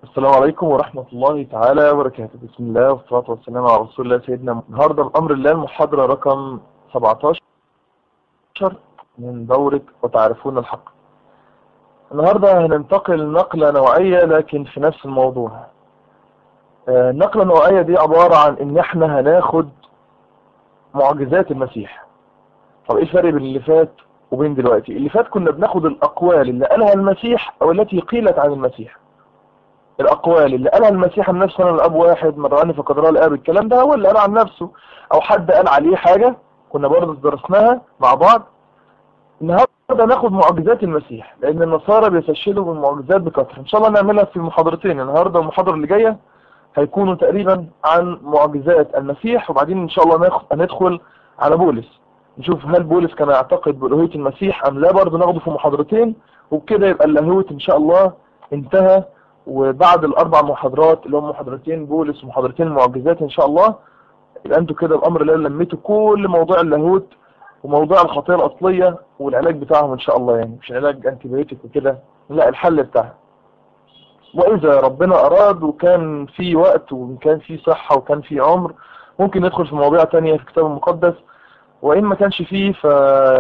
السلام عليكم ورحمة الله تعالى وبركاته بسم الله والصلاة والسلام على رسول الله سيدنا النهاردة بأمر الله المحاضرة رقم 17 من دورة وتعرفون الحق النهاردة هننتقل نقلة نوعية لكن في نفس الموضوع آه، النقلة النوعية دي عبارة عن ان احنا هناخد معجزات المسيح طب ايه الفرق بين اللي فات وبين دلوقتي اللي فات كنا بناخد الاقوال اللي قالها المسيح او التي قيلت عن المسيح الاقوال اللي قالها المسيح عن نفسه انا الاب واحد مراني فقد راى الاب الكلام ده هو اللي قال عن نفسه او حد قال عليه حاجة كنا برضه درسناها مع بعض النهارده ناخد معجزات المسيح لان النصارى بيستشهدوا بالمعجزات بكثره ان شاء الله نعملها في المحاضرتين النهارده والمحاضره اللي جايه هيكونوا تقريبا عن معجزات المسيح وبعدين ان شاء الله ناخد هندخل على بولس نشوف هل بولس كان يعتقد بألوهية المسيح ام لا برضه ناخده في محاضرتين وبكده يبقى اللاهوت ان شاء الله انتهى وبعد الاربع محاضرات اللي هم محاضرتين بولس ومحاضرتين المعجزات ان شاء الله يبقى انتوا كده بامر الله لميتوا كل موضوع اللاهوت وموضوع الخطيه الاصليه والعلاج بتاعهم ان شاء الله يعني مش علاج انتيبيوتيك وكده لا الحل بتاعها واذا ربنا اراد وكان في وقت وكان في صحه وكان في عمر ممكن ندخل في مواضيع تانية في الكتاب المقدس وان ما كانش فيه ف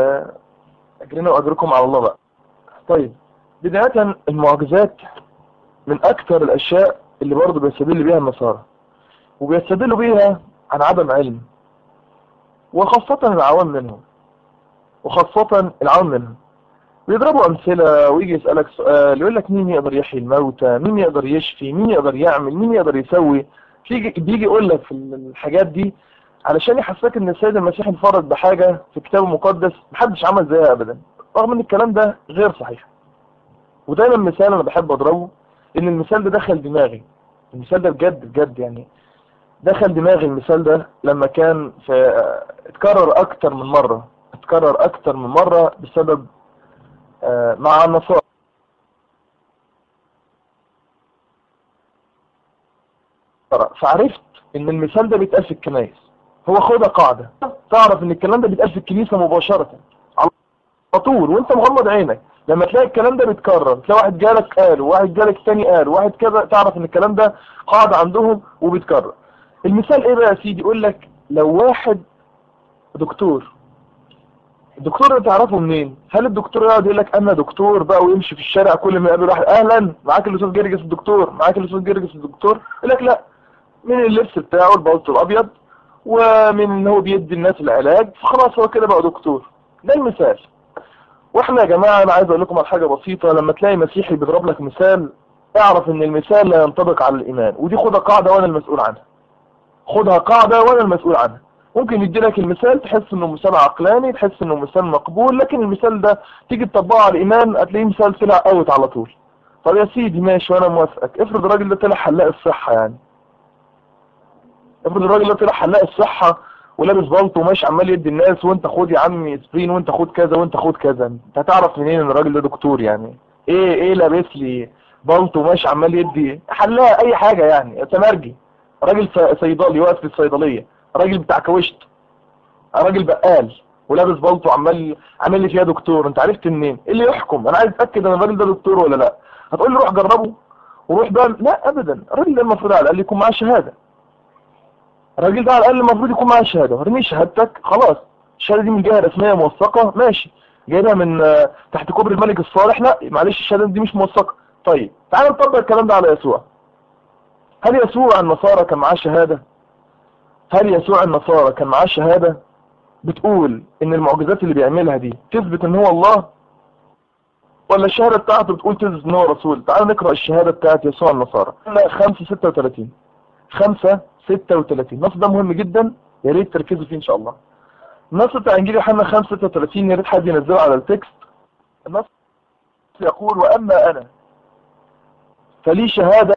اجرنا واجركم على الله بقى طيب بدايه المعجزات من اكثر الاشياء اللي برضه بيستدل بيها النصارى وبيستدلوا بيها عن عدم علم وخاصة العوام منهم وخاصة العوام منهم بيضربوا أمثلة ويجي يسألك سؤال يقول لك مين يقدر يحيي الموتى مين يقدر يشفي مين يقدر يعمل مين يقدر يسوي بيجي بيجي يقول لك في الحاجات دي علشان يحسسك ان السيد المسيح انفرد بحاجة في الكتاب المقدس محدش عمل زيها ابدا رغم ان الكلام ده غير صحيح ودايما مثال انا بحب اضربه ان المثال ده دخل دماغي المثال ده بجد بجد يعني دخل دماغي المثال ده لما كان في اتكرر اكتر من مرة اتكرر اكتر من مرة بسبب آه مع النصارى فعرفت ان المثال ده بيتقال في الكنائس هو خدها قاعدة تعرف ان الكلام ده بيتقال في الكنيسة مباشرة على طول وانت مغمض عينك لما تلاقي الكلام ده بيتكرر تلاقي واحد جالك قال وواحد جالك تاني قال وواحد كذا تعرف ان الكلام ده قاعدة عندهم وبيتكرر المثال ايه بقى يا سيدي يقول لك لو واحد دكتور الدكتور ده تعرفه منين هل الدكتور يقعد يقول لك انا دكتور بقى ويمشي في الشارع كل ما يقابل واحد اهلا معاك الاستاذ جرجس الدكتور معاك الاستاذ جرجس الدكتور يقول لك لا من اللبس بتاعه البلطو الابيض ومن ان هو بيدي الناس العلاج فخلاص هو كده بقى دكتور ده المثال واحنا يا جماعة انا عايز اقول لكم على حاجة بسيطة لما تلاقي مسيحي بيضرب لك مثال اعرف ان المثال لا ينطبق على الايمان ودي خدها قاعدة وانا المسؤول عنها خدها قاعدة وانا المسؤول عنها ممكن يدي لك المثال تحس انه مثال عقلاني تحس انه مثال مقبول لكن المثال ده تيجي تطبقه على الايمان هتلاقيه مثال طلع اوت على طول طب يا سيدي ماشي وانا موافقك افرض الراجل ده طلع حلاق الصحة يعني افرض الراجل ده طلع حلاق الصحة ولابس بلطو وماشي عمال يدي الناس وانت خد يا عمي اسبرين وانت خد كذا وانت خد كذا انت هتعرف منين ان الراجل ده دكتور يعني ايه ايه لابس لي بلطو وماشي عمال يدي حلاق اي حاجة يعني تمرجي راجل صيدلي واقف في الصيدلية راجل بتاع كوشت راجل بقال ولابس بلطو عمال عامل لي فيها دكتور انت عرفت منين ايه اللي يحكم انا عايز اتاكد ان الراجل ده دكتور ولا لا هتقول لي روح جربه وروح بقى لا ابدا الراجل ده المفروض على الاقل يكون معاه شهاده الراجل ده على الاقل المفروض يكون معاه شهاده ورمي شهادتك خلاص الشهاده دي من جهه رسميه موثقه ماشي جايبها من تحت كوبري الملك الصالح لا معلش الشهاده دي مش موثقه طيب تعال نطبق الكلام ده على يسوع هل يسوع النصارى كان معاه شهاده هل يسوع النصارى كان معاه شهادة بتقول ان المعجزات اللي بيعملها دي تثبت ان هو الله ولا الشهادة بتاعته بتقول تثبت ان هو رسول تعال نقرأ الشهادة بتاعت يسوع النصارى 5 36 5 36 النص ده مهم جدا يا ريت تركزوا فيه ان شاء الله النص بتاع انجيل يوحنا 5 36 يا ريت حد ينزله على التكست النص يقول واما انا فلي شهادة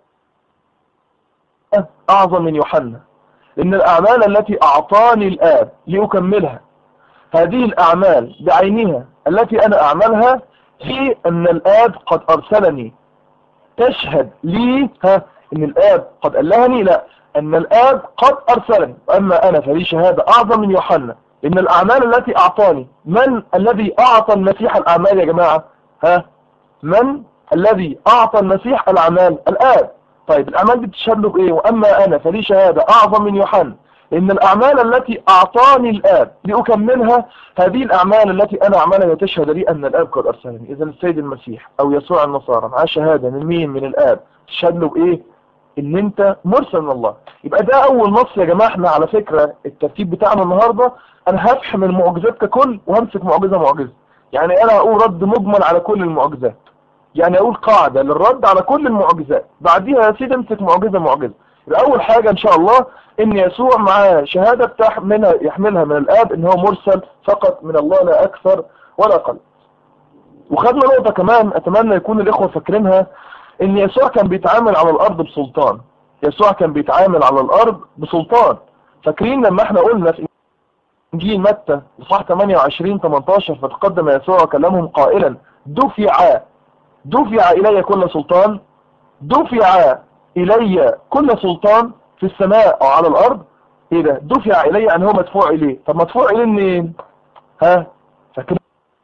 اعظم من يوحنا إن الأعمال التي أعطاني الآب لأكملها هذه الأعمال بعينها التي أنا أعملها هي أن الآب قد أرسلني تشهد لي ها أن الآب قد ألهني لا أن الآب قد أرسلني أما أنا فلي شهادة أعظم من يوحنا إن الأعمال التي أعطاني من الذي أعطى المسيح الأعمال يا جماعة ها من الذي أعطى المسيح الأعمال الآب طيب الأعمال دي بتشهد له بإيه وأما أنا فلي شهادة أعظم من يوحنا إن الأعمال التي أعطاني الآب لأكملها هذه الأعمال التي أنا أعملها تشهد لي أن الآب قد أرسلني إذا السيد المسيح أو يسوع النصارى معاه شهادة من مين من الآب تشهد له بإيه إن أنت مرسل من الله يبقى ده أول نص يا جماعة احنا على فكرة الترتيب بتاعنا النهاردة أنا هفحم المعجزات ككل وهمسك معجزة معجزة يعني أنا هقول رد مجمل على كل المعجزات يعني أقول قاعدة للرد على كل المعجزات بعديها يا سيدي امسك معجزة معجزة يبقى أول حاجة إن شاء الله إن يسوع معاه شهادة تحملها يحملها من الآب إن هو مرسل فقط من الله لا أكثر ولا أقل وخدنا نقطة كمان أتمنى يكون الإخوة فاكرينها إن يسوع كان بيتعامل على الأرض بسلطان يسوع كان بيتعامل على الأرض بسلطان فاكرين لما احنا قلنا في إنجيل متى صح 28 18 فتقدم يسوع وكلمهم قائلا دفع دفع إلي كل سلطان دفع إلي كل سلطان في السماء أو على الأرض إيه ده دفع إلي يعني هو مدفوع إليه طب مدفوع إليه منين ها فاكرين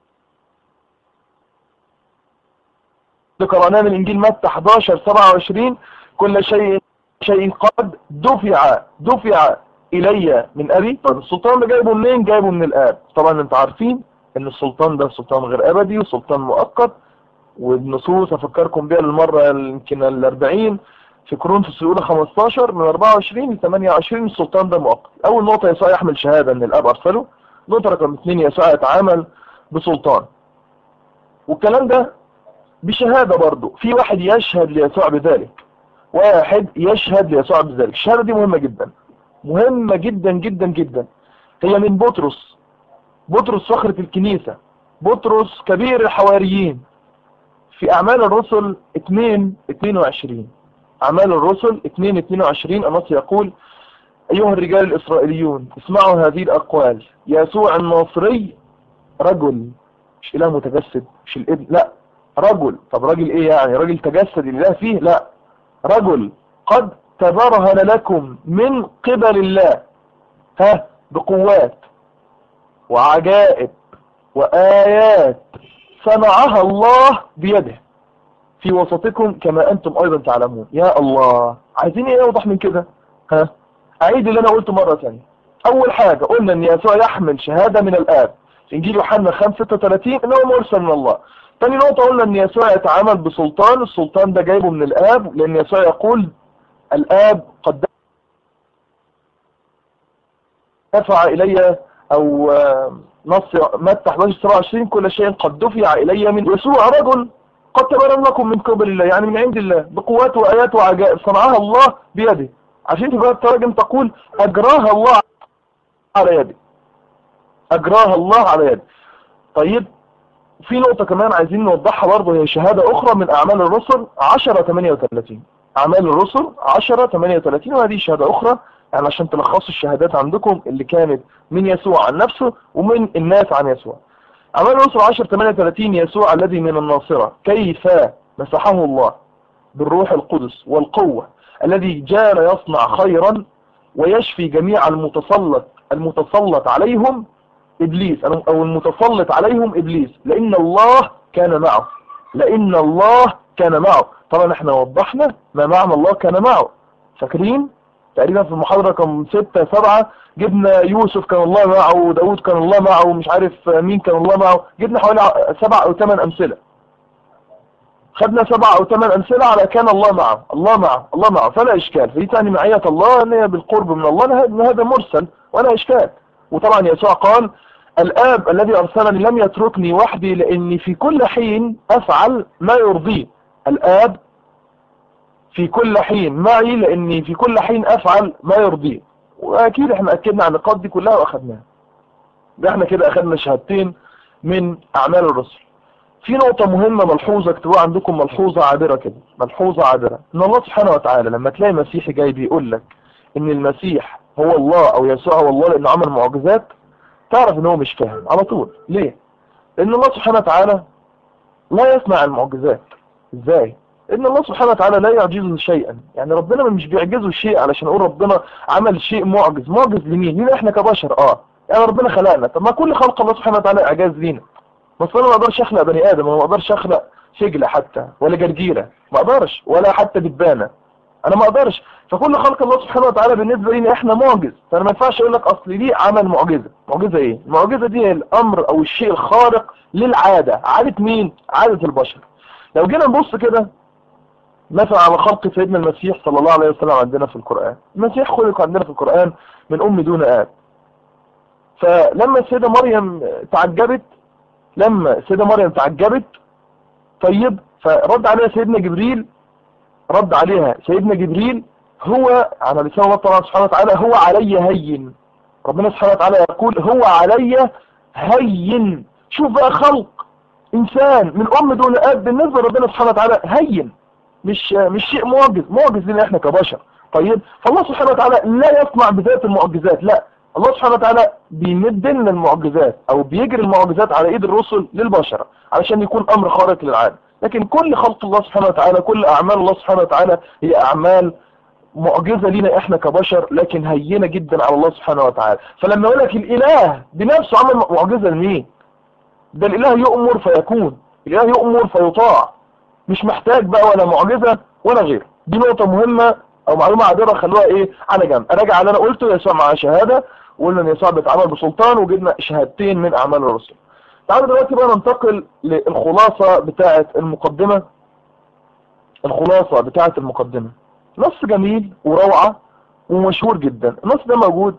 قرأناه من إنجيل متى 11 27 كل شيء شيء قد دفع دفع إلي من أبي طب السلطان ده جايبه منين جايبه من الآب طبعا انت عارفين ان السلطان ده سلطان غير أبدي وسلطان مؤقت والنصوص أفكركم بيها للمرة يمكن الأربعين في كورنثوس الأولى 15 من 24 ل 28 السلطان ده مؤقت أول نقطة يسوع يحمل شهادة أن الأب أرسله نقطة رقم اثنين يسوع يتعامل بسلطان والكلام ده بشهادة برضه في واحد يشهد ليسوع بذلك واحد يشهد ليسوع بذلك الشهادة دي مهمة جدا مهمة جدا جدا جدا هي من بطرس بطرس صخرة الكنيسة بطرس كبير الحواريين في أعمال الرسل 2 22 أعمال الرسل 2 22 النص يقول أيها الرجال الإسرائيليون اسمعوا هذه الأقوال يسوع الناصري رجل مش إله متجسد مش الابن لا رجل طب راجل إيه يعني راجل تجسد الإله فيه لا رجل قد تبرهن لكم من قبل الله ها بقوات وعجائب وآيات صنعها الله بيده في وسطكم كما أنتم أيضا تعلمون يا الله عايزين ايه اوضح من كده ها أعيد اللي أنا قلته مرة ثانيه أول حاجة قلنا أن يسوع يحمل شهادة من الآب في إنجيل يوحنا 5 36 إنه مرسل من الله تاني نقطة قلنا أن يسوع يتعامل بسلطان السلطان ده جايبه من الآب لأن يسوع يقول الآب قد دفع إلي أو نص متى 11 27 كل شيء قد دفع إلي من يسوع رجل قد تبرم لكم من قبل الله يعني من عند الله بقوات وآيات وعجائب صنعها الله بيده عشان تبقى التراجم تقول أجراها الله على يده أجراها الله على يده طيب في نقطة كمان عايزين نوضحها برضه هي شهادة أخرى من أعمال الرسل 10 38 أعمال الرسل 10 38 وهذه شهادة أخرى يعني عشان تلخصوا الشهادات عندكم اللي كانت من يسوع عن نفسه ومن الناس عن يسوع أعمال الرسل 10 38 يسوع الذي من الناصرة كيف مسحه الله بالروح القدس والقوة الذي جال يصنع خيرا ويشفي جميع المتسلط المتسلط عليهم إبليس أو المتسلط عليهم إبليس لأن الله كان معه لأن الله كان معه طبعا احنا وضحنا ما معنى الله كان معه فاكرين تقريبا في المحاضرة رقم 6 7 جبنا يوسف كان الله معه وداود كان الله معه ومش عارف مين كان الله معه جبنا حوالي سبع او ثمان امثلة خدنا سبع او ثمان امثلة على كان الله معه الله معه الله معه فلا اشكال فدي تعني معية الله ان هي بالقرب من الله ان هذا مرسل ولا اشكال وطبعا يسوع قال الاب الذي ارسلني لم يتركني وحدي لاني في كل حين افعل ما يرضيه الاب في كل حين معي لاني في كل حين افعل ما يرضيه واكيد احنا اكدنا عن النقاط دي كلها واخدناها احنا كده اخدنا شهادتين من اعمال الرسل في نقطة مهمة ملحوظة اكتبوها عندكم ملحوظة عابرة كده ملحوظة عابرة ان الله سبحانه وتعالى لما تلاقي مسيحي جاي بيقول لك ان المسيح هو الله او يسوع هو الله لانه عمل معجزات تعرف ان هو مش فاهم على طول ليه لان الله سبحانه وتعالى لا يسمع المعجزات ازاي ان الله سبحانه وتعالى لا يعجزه شيئا يعني ربنا مش بيعجزه شيء علشان اقول ربنا عمل شيء معجز معجز لمين لينا احنا كبشر اه يعني ربنا خلقنا طب ما كل خلق الله سبحانه وتعالى اعجاز لينا بس انا ما اقدرش اخلق بني ادم انا ما اقدرش اخلق شجلة حتى ولا جرجيرة ما اقدرش ولا حتى دبانة انا ما اقدرش فكل خلق الله سبحانه وتعالى بالنسبه لي احنا معجز فانا ما ينفعش اقول لك اصل دي عمل معجزه معجزه ايه المعجزه دي هي الامر او الشيء الخارق للعاده عاده مين عاده البشر لو جينا نبص كده مثلا على خلق سيدنا المسيح صلى الله عليه وسلم عندنا في القرآن المسيح خلق عندنا في القرآن من أم دون آب فلما السيدة مريم تعجبت لما السيدة مريم تعجبت طيب فرد عليها سيدنا جبريل رد عليها سيدنا جبريل هو على لسان الله طبعا سبحانه وتعالى هو علي هين ربنا سبحانه وتعالى يقول هو علي هين شوف بقى خلق انسان من ام دون اب بالنسبه لربنا سبحانه وتعالى هين مش مش شيء معجز معجز لنا احنا كبشر طيب فالله سبحانه وتعالى لا يصنع بذات المعجزات لا الله سبحانه وتعالى بيمد لنا المعجزات او بيجري المعجزات على ايد الرسل للبشر علشان يكون امر خارق للعاده لكن كل خلق الله سبحانه وتعالى كل اعمال الله سبحانه وتعالى هي اعمال معجزة لينا احنا كبشر لكن هينة جدا على الله سبحانه وتعالى فلما يقول لك الاله بنفسه عمل معجزة لمين ده الاله يؤمر فيكون الاله يؤمر فيطاع مش محتاج بقى ولا معجزة ولا غير دي نقطة مهمة او معلومة عابرة خلوها ايه على جنب اراجع اللي انا قلته يسوع مع شهادة وقلنا ان يسوع بيتعامل بسلطان وجبنا شهادتين من اعمال الرسل تعالوا دلوقتي بقى ننتقل للخلاصة بتاعة المقدمة الخلاصة بتاعة المقدمة نص جميل وروعة ومشهور جدا النص ده موجود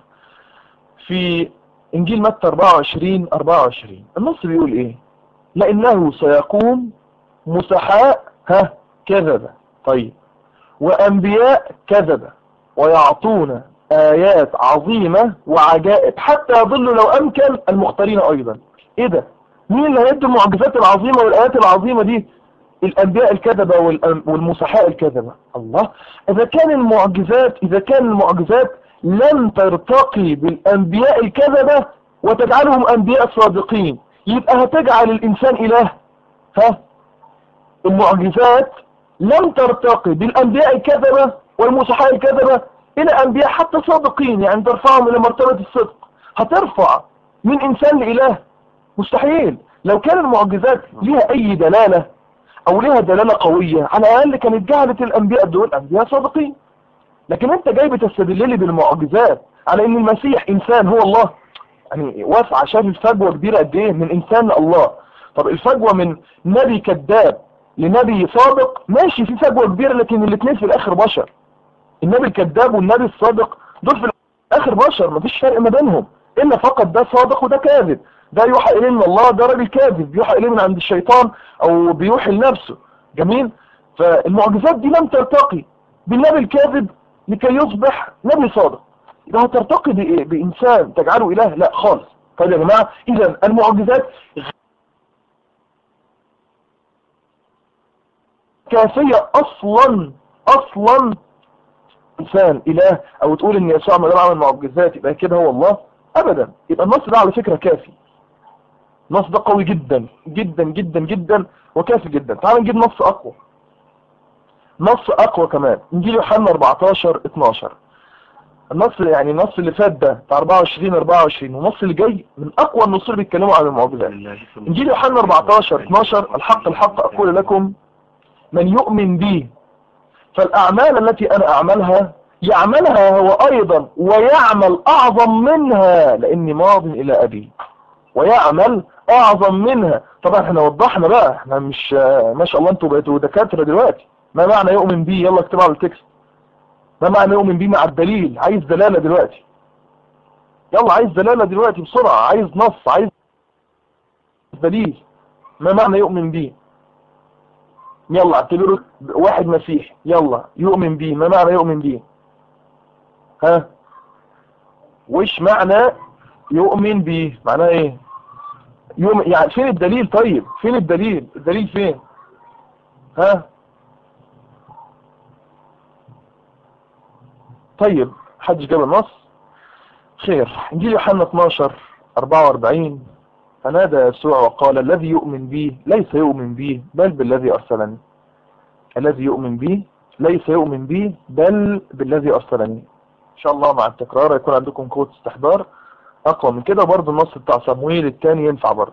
في انجيل متى 24 24 النص بيقول ايه لانه سيقوم مسحاء ها كذبة طيب وانبياء كذبة ويعطون ايات عظيمة وعجائب حتى يضل لو امكن المختارين ايضا ايه ده مين اللي هيدي المعجزات العظيمة والايات العظيمة دي الانبياء الكذبة والمسحاء الكذبة الله اذا كان المعجزات اذا كان المعجزات لم ترتقي بالانبياء الكذبة وتجعلهم انبياء صادقين يبقى هتجعل الانسان اله ها المعجزات لم ترتقي بالانبياء الكذبة والمسحاء الكذبة الى انبياء حتى صادقين يعني ترفعهم الى مرتبة الصدق هترفع من انسان لاله مستحيل لو كان المعجزات ليها اي دلالة او ليها دلالة قوية على الاقل كانت جعلت الانبياء دول انبياء صادقين لكن انت جاي بتستدل لي بالمعجزات على ان المسيح انسان هو الله يعني واسعة شايف الفجوة كبيرة قد ايه من انسان لله طب الفجوة من نبي كذاب لنبي صادق ماشي في فجوة كبيرة لكن الاثنين في الاخر بشر النبي الكذاب والنبي الصادق دول في الاخر بشر مفيش فرق ما بينهم الا فقط ده صادق وده كاذب ده يوحى اليه من الله ده راجل كاذب بيوحى اليه من عند الشيطان او بيوحي لنفسه جميل فالمعجزات دي لم ترتقي بالنبي الكاذب لكي يصبح نبي صادق يبقى هترتقي بايه بانسان تجعله اله لا خالص طيب يا جماعه اذا المعجزات كافيه اصلا اصلا انسان اله او تقول ان يسوع ما دام عمل معجزات يبقى كده هو الله ابدا يبقى النص ده على فكره كافي النص ده قوي جدا جدا جدا جدا وكافي جدا تعال نجيب نص اقوى نص اقوى كمان انجيل يوحنا 14 12 النص يعني النص اللي فات ده بتاع 24 24 والنص اللي جاي من اقوى النصوص اللي بيتكلموا عن المعجزات انجيل يوحنا 14 12 الحق الحق اقول لكم من يؤمن بي فالاعمال التي انا اعملها يعملها هو ايضا ويعمل اعظم منها لاني ماض الى ابي ويعمل اعظم منها طبعا احنا وضحنا بقى احنا مش ما شاء الله انتوا بقيتوا دكاتره دلوقتي ما معنى يؤمن بيه يلا اكتبوا على التكست ما معنى يؤمن بيه مع الدليل عايز دلالة دلوقتي يلا عايز دلالة دلوقتي بسرعة عايز نص عايز دليل ما معنى يؤمن بيه يلا اعتبره واحد مسيح يلا يؤمن بيه ما معنى يؤمن بيه ها وش معنى يؤمن بيه معناه ايه يؤمن يعني فين الدليل طيب فين الدليل الدليل فين ها طيب حدش جاب النص خير انجيل يوحنا 12 44 فنادى يسوع وقال الذي يؤمن بي ليس يؤمن بي بل بالذي أرسلني الذي يؤمن بي ليس يؤمن بي بل بالذي أرسلني إن شاء الله مع التكرار يكون عندكم قوة استحضار أقوى من كده برضه النص بتاع صمويل الثاني ينفع برضه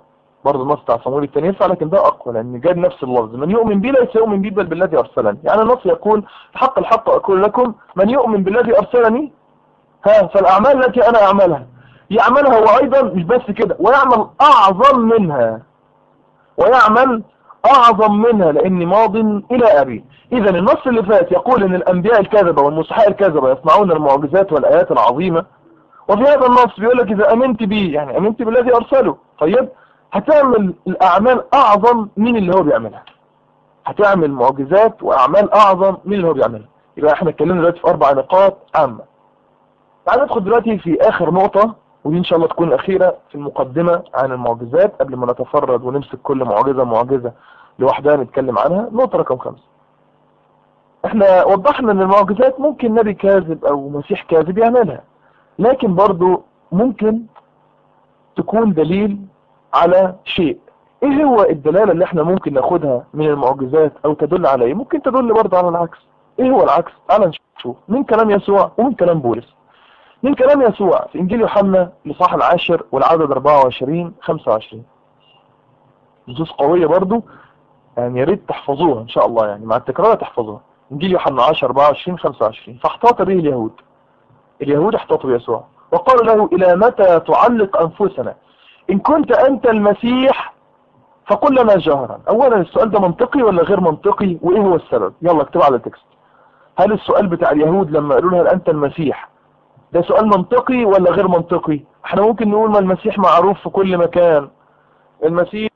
برضه النص بتاع صمويل الثاني ينفع لكن ده اقوى لان جاء نفس اللفظ من يؤمن بي ليس يؤمن بي بل بالذي ارسلني يعني النص يقول الحق الحق اقول لكم من يؤمن بالذي ارسلني ها فالاعمال التي انا اعملها يعملها هو ايضا مش بس كده ويعمل اعظم منها ويعمل اعظم منها لاني ماض الى ابي اذا النص اللي فات يقول ان الانبياء الكاذبة والمسحاء الكاذبة يصنعون المعجزات والايات العظيمة وفي هذا النص بيقول لك اذا امنت بي يعني امنت بالذي ارسله طيب هتعمل الاعمال اعظم من اللي هو بيعملها هتعمل معجزات واعمال اعظم من اللي هو بيعملها يبقى احنا اتكلمنا دلوقتي في اربع نقاط عامة تعال ندخل دلوقتي في اخر نقطة ودي ان شاء الله تكون الاخيرة في المقدمة عن المعجزات قبل ما نتفرد ونمسك كل معجزة معجزة لوحدها نتكلم عنها نقطة رقم خمسة احنا وضحنا ان المعجزات ممكن نبي كاذب او مسيح كاذب يعملها لكن برضو ممكن تكون دليل على شيء ايه هو الدلالة اللي احنا ممكن ناخدها من المعجزات او تدل على ايه ممكن تدل برضو على العكس ايه هو العكس تعال نشوف من كلام يسوع ومن كلام بولس من كلام يسوع في انجيل يوحنا الاصحاح العاشر والعدد 24 25 نصوص قوية برضو يعني يا ريت تحفظوها ان شاء الله يعني مع التكرار تحفظوها انجيل يوحنا 10 24 25 فاحتاط به اليهود اليهود احتاطوا بيسوع وقالوا له الى متى تعلق انفسنا ان كنت انت المسيح فقل لنا جهرا اولا السؤال ده منطقي ولا غير منطقي وايه هو السبب يلا اكتب على التكست هل السؤال بتاع اليهود لما قالوا له هل انت المسيح ده سؤال منطقي ولا غير منطقي احنا ممكن نقول ما المسيح معروف في كل مكان المسيح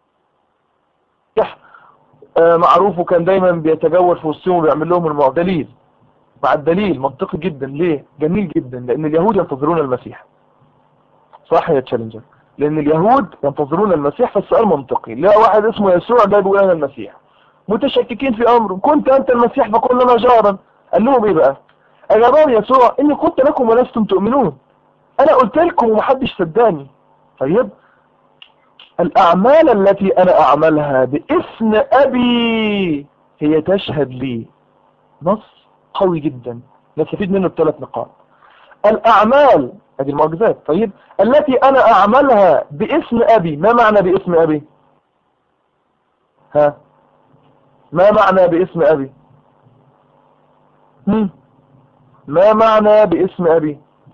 معروف وكان دايما بيتجول في وسطهم وبيعمل لهم المعجزات دليل مع الدليل منطقي جدا ليه جميل جدا لان اليهود ينتظرون المسيح صح يا تشالنجر لان اليهود ينتظرون المسيح فالسؤال منطقي لا واحد اسمه يسوع جاي بيقول انا المسيح متشككين في امره كنت انت المسيح فقل لنا جارا قال لهم ايه بقى اجابهم يسوع اني قلت لكم ولستم تؤمنون انا قلت لكم ومحدش صدقني طيب الأعمال التي أنا أعملها باسم أبي هي تشهد لي نص قوي جدا نستفيد منه بثلاث نقاط الأعمال هذه المعجزات طيب التي أنا أعملها باسم أبي ما معنى باسم أبي ها ما معنى باسم أبي هم؟ ما معنى باسم أبي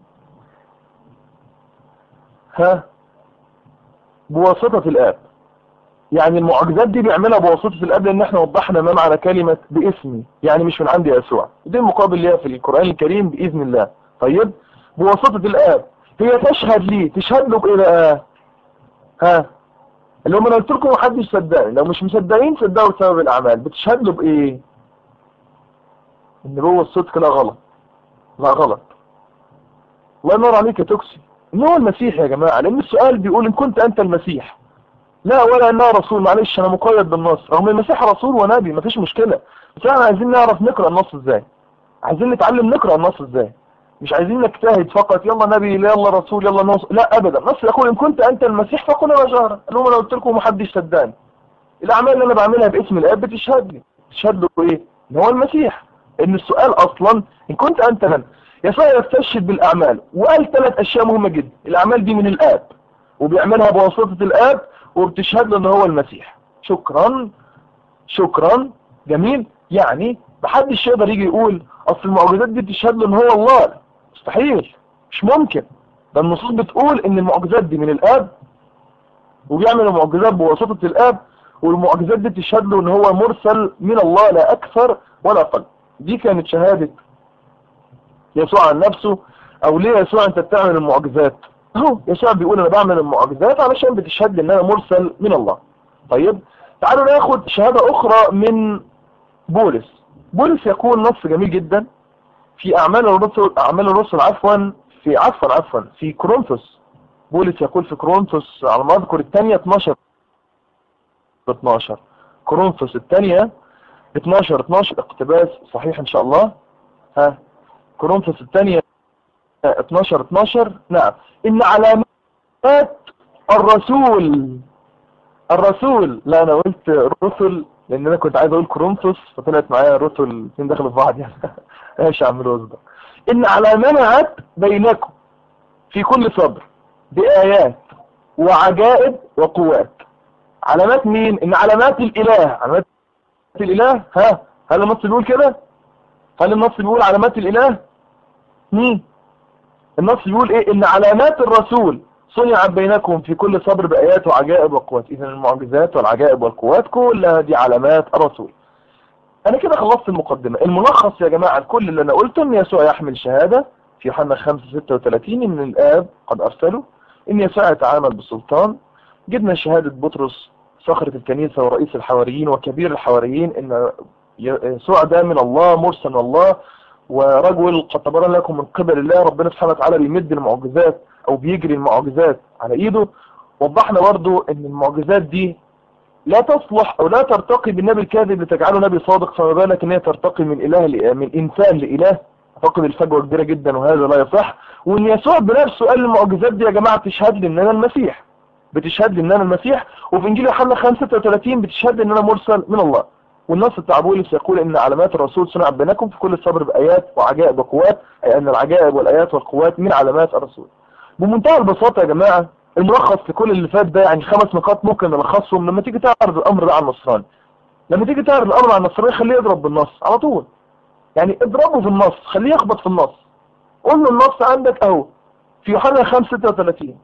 ها بواسطة الآب يعني المعجزات دي بيعملها بواسطة الآب لأن احنا وضحنا ما معنى كلمة باسمي يعني مش من عندي يسوع دي المقابل ليها في القرآن الكريم بإذن الله طيب بواسطة الآب هي تشهد لي تشهد له بإيه بقى ها اللي هم انا قلت لكم محدش صدقني لو مش مصدقين صدقوا بسبب الأعمال بتشهد له بإيه النبوة الصدق لا غلط لا غلط الله ينور عليك يا توكسي ان هو المسيح يا جماعة لان السؤال بيقول ان كنت انت المسيح لا ولا انها رسول معلش انا مقيد بالنص رغم المسيح رسول ونبي مفيش مشكلة بس احنا عايزين نعرف نقرأ النص ازاي عايزين نتعلم نقرأ النص ازاي مش عايزين نجتهد فقط يلا نبي يلا رسول يلا نص لا ابدا النص يقول ان كنت انت المسيح فقل انا جهرا لهم انا قلت لكم محدش صدقني الاعمال اللي انا بعملها باسم الاب بتشهد لي تشهد له ايه ان هو المسيح ان السؤال اصلا ان كنت انت من يسوع يستشهد بالاعمال وقال ثلاث اشياء مهمة جدا الاعمال دي من الاب وبيعملها بواسطة الاب وبتشهد له ان هو المسيح شكرا شكرا جميل يعني محدش يقدر يجي يقول اصل المعجزات دي بتشهد له ان هو الله مستحيل مش ممكن ده النصوص بتقول ان المعجزات دي من الاب وبيعمل المعجزات بواسطة الاب والمعجزات دي بتشهد له ان هو مرسل من الله لا اكثر ولا اقل دي كانت شهادة يسوع عن نفسه او ليه يسوع انت بتعمل المعجزات اهو يسوع بيقول انا بعمل المعجزات علشان بتشهد لي ان انا مرسل من الله طيب تعالوا ناخد شهادة اخرى من بولس بولس يقول نص جميل جدا في اعمال الرسل اعمال الرسل عفوا في عفوا عفوا في كورنثوس بولس يقول في كورنثوس على ما اذكر الثانية 12 12 كورنثوس الثانية 12 12 اقتباس صحيح ان شاء الله ها كورنثوس الثانية 12 12 نعم ان علامات الرسول الرسول لا انا قلت رسل لان انا كنت عايز اقول كورنثوس فطلعت معايا رسل الاثنين دخلوا في بعض يعني ايش اعملوا اصبر ان علامات بينكم في كل صبر بآيات وعجائب وقوات علامات مين ان علامات الاله علامات الاله ها هل النص بيقول كده هل النص بيقول علامات الاله مين النص بيقول ايه ان علامات الرسول صنعت بينكم في كل صبر بآيات وعجائب وقوات اذا المعجزات والعجائب والقوات كلها دي علامات الرسول انا كده خلصت المقدمة الملخص يا جماعة كل اللي انا قلته ان يسوع يحمل شهادة في يوحنا 5 36 ان الاب قد ارسله ان يسوع يتعامل بالسلطان جبنا شهادة بطرس صخرة الكنيسة ورئيس الحواريين وكبير الحواريين ان يسوع ده من الله مرسل من الله ورجل قد تبرر لكم من قبل الله ربنا سبحانه وتعالى بيمد المعجزات او بيجري المعجزات على ايده وضحنا برضو ان المعجزات دي لا تصلح او لا ترتقي بالنبي الكاذب لتجعله نبي صادق فما بالك ان هي ترتقي من اله من انسان لاله اعتقد الفجوه كبيره جدا وهذا لا يصح وان يسوع بنفسه قال المعجزات دي يا جماعه تشهد لي ان انا المسيح بتشهد لي ان انا المسيح وفي انجيل يوحنا 5:36 بتشهد لي ان انا مرسل من الله والنص بتاع بولس يقول ان علامات الرسول صنعت بينكم في كل الصبر بايات وعجائب وقوات اي ان العجائب والايات والقوات من علامات الرسول بمنتهى البساطه يا جماعه الملخص لكل اللي فات ده يعني خمس نقاط ممكن نلخصهم لما تيجي تعرض الامر ده على النصراني لما تيجي تعرض الامر على النصراني خليه يضرب بالنص على طول يعني اضربه في النص خليه يخبط في النص قول له النص عندك اهو في يوحنا 5 36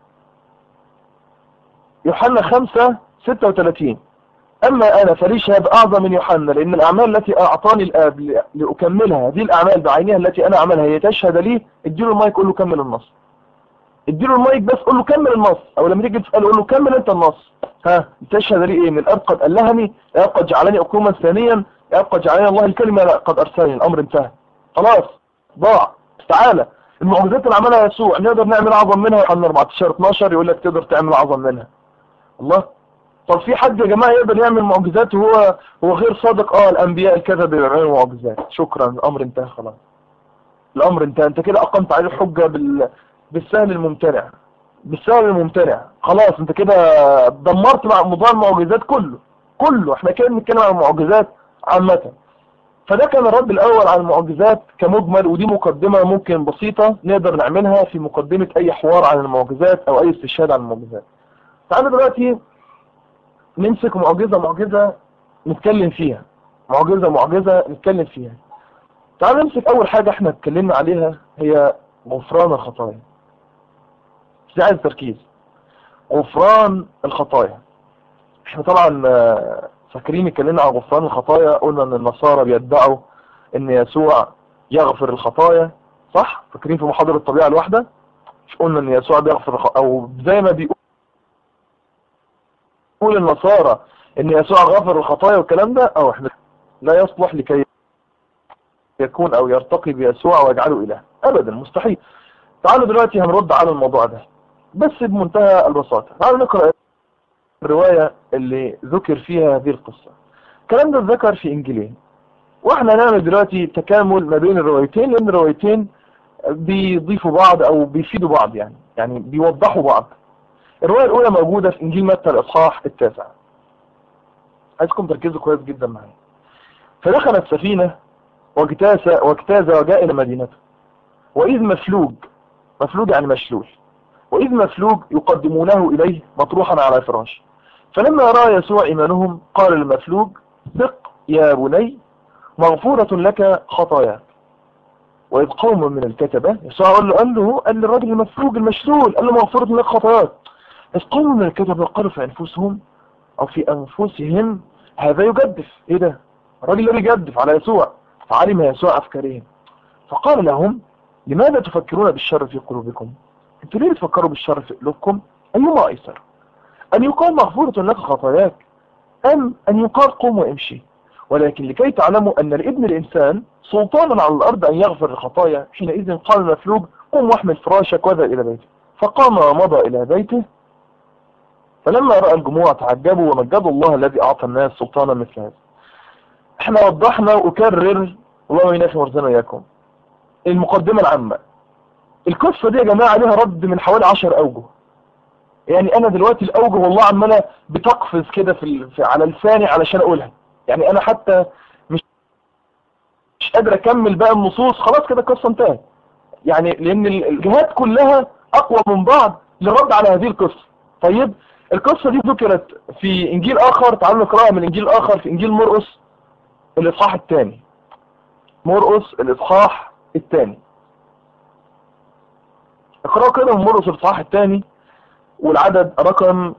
يوحنا 5 36 أما أنا فلي شهاد أعظم من يوحنا لأن الأعمال التي أعطاني الآب لأكملها هذه الأعمال بعينها التي أنا أعملها هي تشهد لي اديله المايك قول له كمل النص اديله المايك بس قول له كمل النص أو لما تيجي تسأله قول له كمل أنت النص ها تشهد لي إيه من الآب قد ألهني الآب قد جعلني أقوما ثانيا الآب قد جعلني الله الكلمة قد أرسلني الأمر انتهى خلاص ضاع تعالى المعجزات اللي عملها يسوع نقدر نعمل أعظم منها يوحنا 14 12 يقول لك تقدر تعمل أعظم منها الله طب في حد يا جماعة يقدر يعمل معجزات وهو هو غير صادق اه الانبياء الكذب بيعملوا معجزات شكرا الامر انتهى خلاص الامر انتهى انت كده اقمت عليه الحجة بال... بالسهل الممتنع بالسهل الممتنع خلاص انت كده دمرت مع موضوع المعجزات كله كله احنا كده بنتكلم عن المعجزات عامة فده كان الرد الاول على المعجزات كمجمل ودي مقدمة ممكن بسيطة نقدر نعملها في مقدمة اي حوار عن المعجزات او اي استشهاد عن المعجزات تعالوا دلوقتي نمسك معجزة معجزة نتكلم فيها معجزة معجزة نتكلم فيها تعال نمسك اول حاجة احنا اتكلمنا عليها هي غفران الخطايا دي عايز تركيز غفران الخطايا احنا طبعا فاكرين اتكلمنا عن غفران الخطايا قلنا ان النصارى بيدعوا ان يسوع يغفر الخطايا صح فاكرين في محاضرة الطبيعة الواحدة مش قلنا ان يسوع بيغفر الخ... او زي ما بيقول يقول النصارى ان يسوع غفر الخطايا والكلام ده او احنا لا يصلح لكي يكون او يرتقي بيسوع ويجعله اله ابدا مستحيل تعالوا دلوقتي هنرد على الموضوع ده بس بمنتهى البساطة تعالوا نقرأ الرواية اللي ذكر فيها هذه القصة الكلام ده اتذكر في انجيلين واحنا هنعمل دلوقتي تكامل ما بين الروايتين لان الروايتين بيضيفوا بعض او بيفيدوا بعض يعني يعني بيوضحوا بعض الرواية الأولى موجودة في إنجيل متى الإصحاح التاسع عايزكم تركزوا كويس جدا معايا فدخل السفينة واجتاز واجتاز وجاء إلى مدينته وإذ مفلوج مفلوج يعني مشلول وإذ مفلوج يقدمونه إليه مطروحا على فراش فلما رأى يسوع إيمانهم قال للمفلوج ثق يا بني مغفورة لك خطاياك وإذ قوم من الكتبة يسوع قال له قال له قال للراجل المفلوج المشلول قال له مغفورة لك خطاياك إذ قوم من الكتبة قالوا في أنفسهم أو في أنفسهم هذا يجدف إيه ده الراجل ده بيجدف على يسوع فعلم يسوع أفكارهم فقال لهم لماذا تفكرون بالشر في قلوبكم انتوا ليه بتفكروا بالشر في قلوبكم أيما أيسر أن يقال مغفورة لك خطاياك أم أن يقال قم وامشي ولكن لكي تعلموا أن لابن الإنسان سلطانا على الأرض أن يغفر الخطايا حينئذ قال المفلوج قم واحمل فراشك وذهب إلى بيته فقام ومضى إلى بيته فلما رأى الجموع تعجبوا ومجدوا الله الذي أعطى الناس سلطانا مثل هذا احنا وضحنا وأكرر الله ينافي مرزنا إياكم المقدمة العامة القصة دي يا جماعة لها رد من حوالي عشر أوجه يعني أنا دلوقتي الأوجه والله عمالة بتقفز كده في, في على لساني علشان أقولها يعني أنا حتى مش مش قادر أكمل بقى النصوص خلاص كده القصة انتهت يعني لأن الجهات كلها أقوى من بعض للرد على هذه القصة طيب القصة دي ذكرت في انجيل اخر تعالوا نقراها من انجيل اخر في انجيل مرقس الاصحاح الثاني مرقس الاصحاح الثاني اقرأوا كده من مرقس الاصحاح الثاني والعدد رقم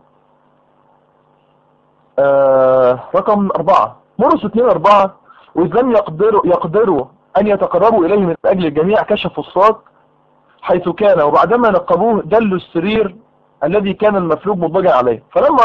آه رقم أربعة مرقس اثنين أربعة وإذ لم يقدروا, يقدروا أن يتقربوا إليه من أجل الجميع كشفوا الصاق حيث كان وبعدما نقبوه دلوا السرير الذي كان المفلوج مضجع عليه فلما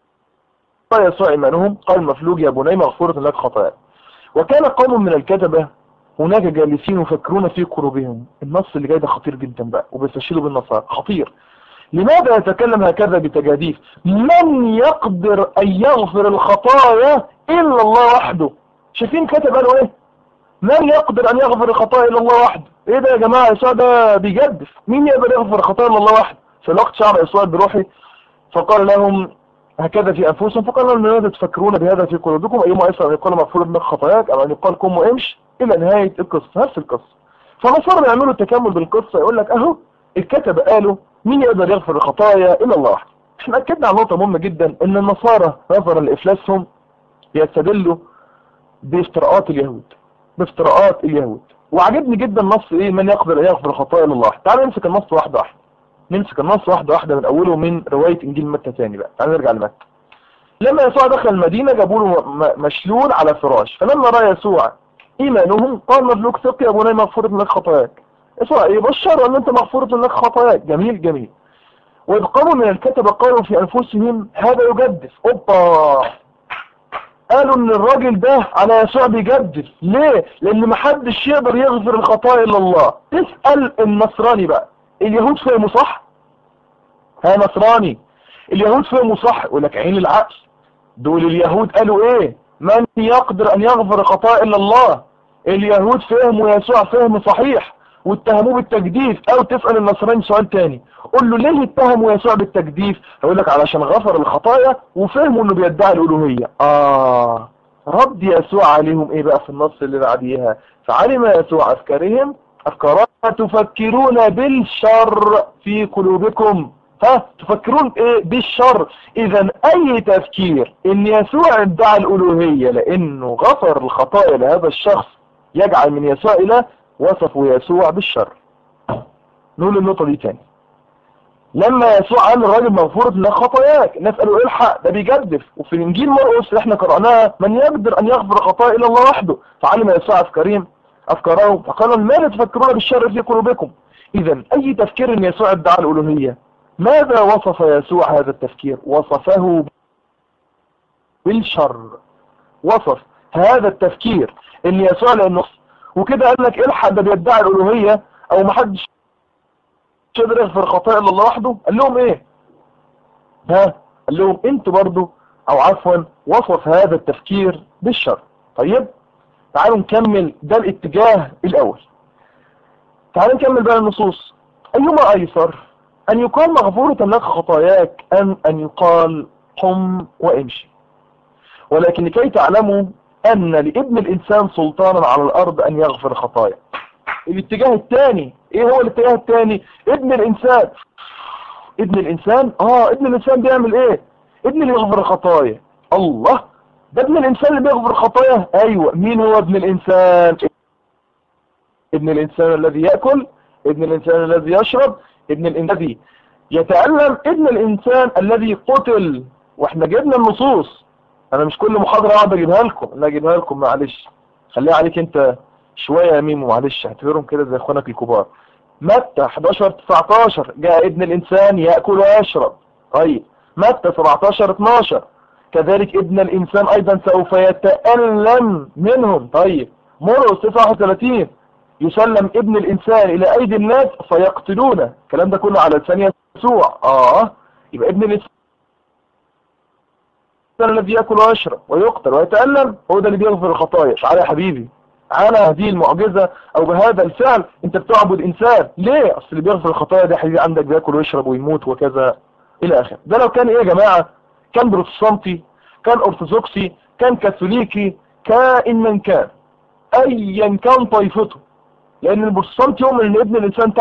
رأى يسوع إيمانهم قال المفلوج يا بني مغفورة لك خطايا وكان قوم من الكتبة هناك جالسين يفكرون في قلوبهم النص اللي جاي ده خطير جدا بقى وبيستشيروا بالنصارى خطير لماذا يتكلم هكذا بتجاديف من يقدر أن يغفر الخطايا إلا الله وحده شايفين كتب قالوا إيه من يقدر أن يغفر الخطايا إلا الله وحده إيه ده يا جماعة يسوع ده بيجدف مين يقدر يغفر الخطايا إلا الله وحده في الوقت شعر يسوع بروحي فقال لهم هكذا في أنفسهم فقال لهم لماذا تفكرون بهذا في قلوبكم أيما أيسر أن يقال مغفور من خطاياك أو أن يقال قم وامش إلى نهاية القصة نفس القصة فنصارى يعملوا التكامل بالقصة يقول لك أهو الكتب قالوا مين يقدر يغفر الخطايا إلا الله وحده احنا أكدنا على نقطة مهمة جدا ان النصارى نظرا لإفلاسهم يستدلوا بافتراءات اليهود بافتراءات اليهود وعجبني جدا نص ايه من يقدر ان يغفر الخطايا إلا الله وحده تعالوا نمسك النص واحدة واحدة نمسك النص واحدة واحدة من أوله من رواية إنجيل متى تاني بقى تعالوا نرجع لمتى لما يسوع دخل المدينة جابوا له مشلول على فراش فلما رأى يسوع إيمانهم قال مبلوك ثق يا بني مغفورة لك خطاياك يسوع يبشر أن أنت مغفورة لك خطاياك جميل جميل وإذ قاموا من الكتبة قالوا في أنفسهم هذا يجدف أوبا قالوا ان الراجل ده على يسوع بيجدف ليه لان محدش يقدر يغفر الخطايا الا الله تسأل النصراني بقى اليهود فهموا صح ها نصراني اليهود فهموا صح يقول لك عين العقل دول اليهود قالوا ايه من يقدر ان يغفر الخطايا الا الله اليهود فهموا يسوع فهم صحيح واتهموه بالتجديف او تسأل النصراني سؤال تاني قول له ليه اتهموا يسوع بالتجديف هيقول لك علشان غفر الخطايا وفهموا انه بيدعي الالوهية اه رد يسوع عليهم ايه بقى في النص اللي بعديها فعلم يسوع افكارهم افكارا تفكرون بالشر في قلوبكم ها تفكرون ايه بالشر اذا اي تفكير ان يسوع ادعى الالوهية لانه غفر الخطايا لهذا الشخص يجعل من يسوع اله وصفوا يسوع بالشر نقول النقطة دي تاني لما يسوع قال الراجل مغفورة لك خطاياك الناس قالوا الحق ده بيجدف وفي الانجيل مرقس اللي احنا قرأناها من يقدر ان يغفر خطايا الا الله وحده فعلم يسوع افكارهم افكارهم فقال ماذا تفكرون بالشر في قلوبكم اذا اي تفكير ان يسوع ادعى الالوهية ماذا وصف يسوع هذا التفكير وصفه بالشر وصف هذا التفكير ان يسوع لانه وكده قال لك الحق ده بيدعي الالوهية او محدش يقدر يغفر خطايا الا الله وحده قال لهم ايه ها قال لهم انتوا برضو او عفوا وصف هذا التفكير بالشر طيب تعالوا نكمل ده الاتجاه الاول تعالوا نكمل بقى النصوص ايما ايسر ان يقال مغفورة لك خطاياك ام ان يقال قم وامشي ولكن لكي تعلموا ان لابن الانسان سلطانا على الارض ان يغفر خطايا الاتجاه الثاني ايه هو الاتجاه الثاني ابن الانسان ابن الانسان اه ابن الانسان بيعمل ايه ابن اللي يغفر الخطايا الله ده ابن الانسان اللي بيغفر الخطايا ايوه مين هو ابن الانسان ابن الانسان الذي يأكل ابن الانسان الذي يشرب ابن الانسان الذي يتألم ابن الانسان الذي قتل واحنا جبنا النصوص انا مش كل محاضرة اقعد اجيبها لكم انا اجيبها لكم معلش خليها عليك انت شوية يا ميمو معلش اعتبرهم كده زي اخوانك الكبار متى 11 19 جاء ابن الانسان يأكل ويشرب طيب متى 17 12 كذلك ابن الانسان ايضا سوف يتألم منهم طيب مرقس 39 يسلم ابن الانسان الى ايدي الناس فيقتلونه الكلام ده كله على لسان يسوع اه يبقى ابن الانسان الذي يأكل ويشرب ويقتل ويتألم هو ده اللي بيغفر الخطايا تعالى يا حبيبي على هذه المعجزة او بهذا الفعل انت بتعبد انسان ليه اصل اللي بيغفر الخطايا ده حبيبي عندك بياكل ويشرب ويموت وكذا الى اخره ده لو كان ايه يا جماعة كان بروتستانتي كان ارثوذكسي كان كاثوليكي كائن من كان ايا كان طائفته لان البروتستانت يؤمن ان ابن الانسان تعني الناسوت اديله في وشه على طول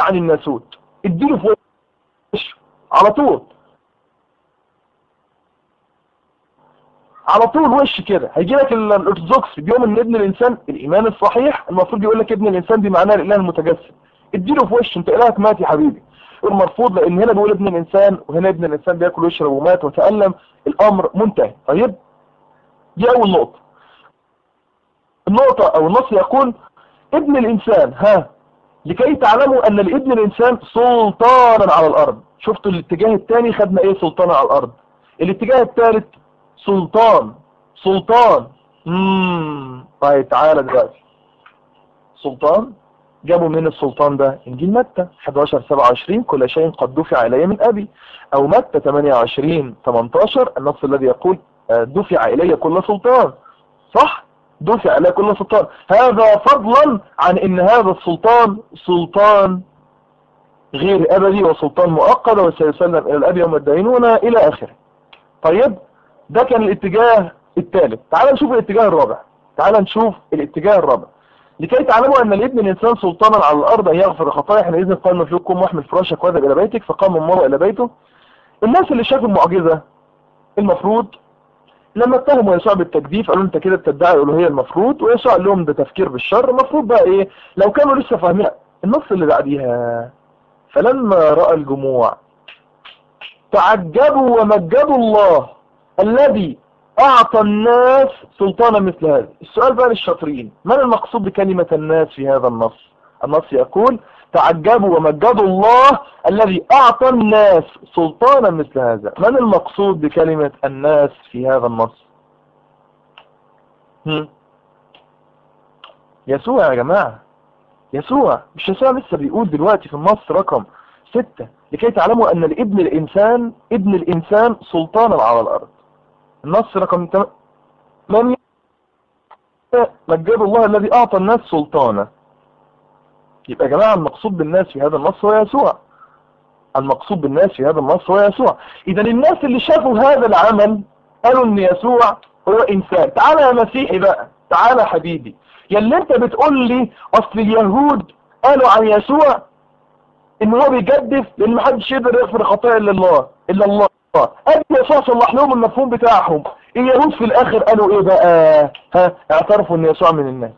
على طول وش كده هيجي لك ال- الارثوذكس بيوم ان ابن الانسان الايمان الصحيح المفروض يقول لك ابن الانسان دي معناها الاله المتجسد اديله في وشه انت الهك مات يا حبيبي المرفوض لان هنا بيقول ابن الانسان وهنا ابن الانسان بياكل ويشرب ومات وتألم الامر منتهي طيب دي اول نقطة النقطة او النص يقول ابن الانسان ها لكي تعلموا ان لابن الانسان سلطانا على الارض شفتوا الاتجاه الثاني خدنا ايه سلطانا على الارض الاتجاه الثالث سلطان سلطان امم طيب تعالى دلوقتي سلطان جابوا من السلطان ده انجيل متى 11 27 كل شيء قد دفع الي من ابي او متى 28 18 النص الذي يقول آه، دفع الي كل سلطان صح دفع الي كل سلطان هذا فضلا عن ان هذا السلطان سلطان غير ابدي وسلطان مؤقت وسيسلم الى الاب يوم الدينون الى اخره طيب ده كان الاتجاه الثالث تعال نشوف الاتجاه الرابع تعال نشوف الاتجاه الرابع لكي تعلموا ان لابن الانسان سلطانا على الارض ان يغفر خطايا حينئذ قال مفلوككم واحمل فراشك واذهب الى بيتك فقام المرء الى بيته الناس اللي شافوا المعجزه المفروض لما اتهموا يسوع بالتكذيب قالوا انت كده بتدعي الالوهيه المفروض ويسوع قال لهم ده تفكير بالشر المفروض بقى ايه لو كانوا لسه فاهمين النص اللي بعديها فلما راى الجموع تعجبوا ومجدوا الله الذي أعطى الناس سلطانا مثل هذا السؤال بقى للشاطرين من المقصود بكلمة الناس في هذا النص النص يقول تعجبوا ومجدوا الله الذي أعطى الناس سلطانا مثل هذا من المقصود بكلمة الناس في هذا النص هم؟ يسوع يا جماعة يسوع مش يسوع لسه بيقول دلوقتي في النص رقم ستة لكي تعلموا أن الابن الإنسان ابن الإنسان سلطانا على الأرض النص رقم 8 مجد الله الذي أعطى الناس سلطانا يبقى يا جماعة المقصود بالناس في هذا النص هو يسوع المقصود بالناس في هذا النص هو يسوع إذا الناس اللي شافوا هذا العمل قالوا إن يسوع هو إنسان تعالى يا مسيحي بقى تعالى يا حبيبي يا انت بتقول لي أصل اليهود قالوا عن يسوع ان هو بيجدف لان محدش يقدر يغفر خطايا الا الله الا الله قبل يسوع صلح لهم المفهوم بتاعهم اليهود في الاخر قالوا ايه بقى ها اعترفوا ان يسوع من الناس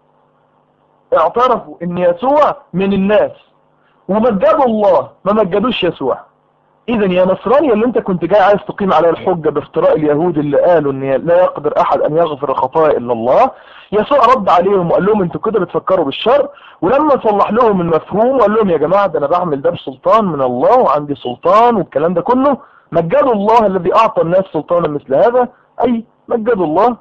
اعترفوا ان يسوع من الناس ومجدوا الله ما مجدوش يسوع اذا يا نصراني اللي انت كنت جاي عايز تقيم عليه الحجة بافتراء اليهود اللي قالوا ان لا يقدر احد ان يغفر الخطايا الا الله يسوع رد عليهم وقال لهم انتوا كده بتفكروا بالشر ولما صلح لهم المفهوم وقال لهم يا جماعة ده انا بعمل ده بسلطان من الله وعندي سلطان والكلام ده كله مجدوا الله الذي اعطى الناس سلطانا مثل هذا اي مجدوا الله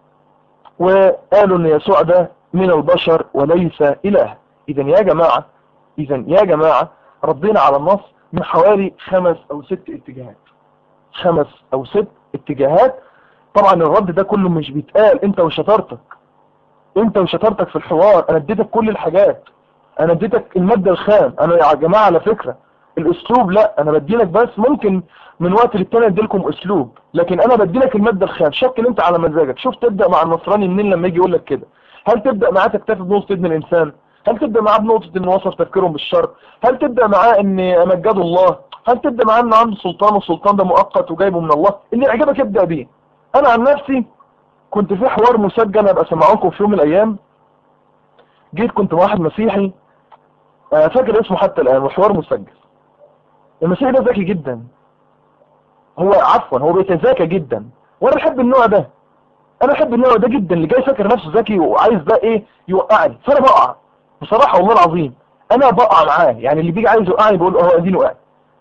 وقالوا ان يسوع ده من البشر وليس اله اذا يا جماعة اذا يا جماعة ردينا على النص من حوالي خمس او ست اتجاهات خمس او ست اتجاهات طبعا الرد ده كله مش بيتقال انت وشطارتك انت وشطارتك في الحوار انا اديتك كل الحاجات انا اديتك المادة الخام انا يا جماعة على فكرة الاسلوب لا انا بديلك بس ممكن من وقت للتاني اديلكم اسلوب لكن انا بديلك المادة الخام شكل انت على مزاجك شوف تبدأ مع النصراني منين لما يجي يقول لك كده هل تبدأ معاه تكتفي بنقطة ابن الانسان هل تبدأ معاه بنقطة ان وصف تفكيرهم بالشر هل تبدأ معاه ان امجدوا الله هل تبدأ معاه ان عنده سلطان والسلطان ده مؤقت وجايبه من الله اللي يعجبك ابدأ بيه انا عن نفسي كنت في حوار مسجل ابقى اسمعه في يوم من الايام جيت كنت مع واحد مسيحي آه، فاكر اسمه حتى الان وحوار مسجل المسيحي ده ذكي جدا هو عفوا هو بيتذاكى جدا وانا بحب النوع ده انا بحب النوع ده جدا اللي جاي فاكر نفسه ذكي وعايز بقى ايه يوقعني فانا بقع بصراحة والله العظيم انا بقع معاه يعني اللي بيجي عايز يوقعني بقول له هو اديني وقع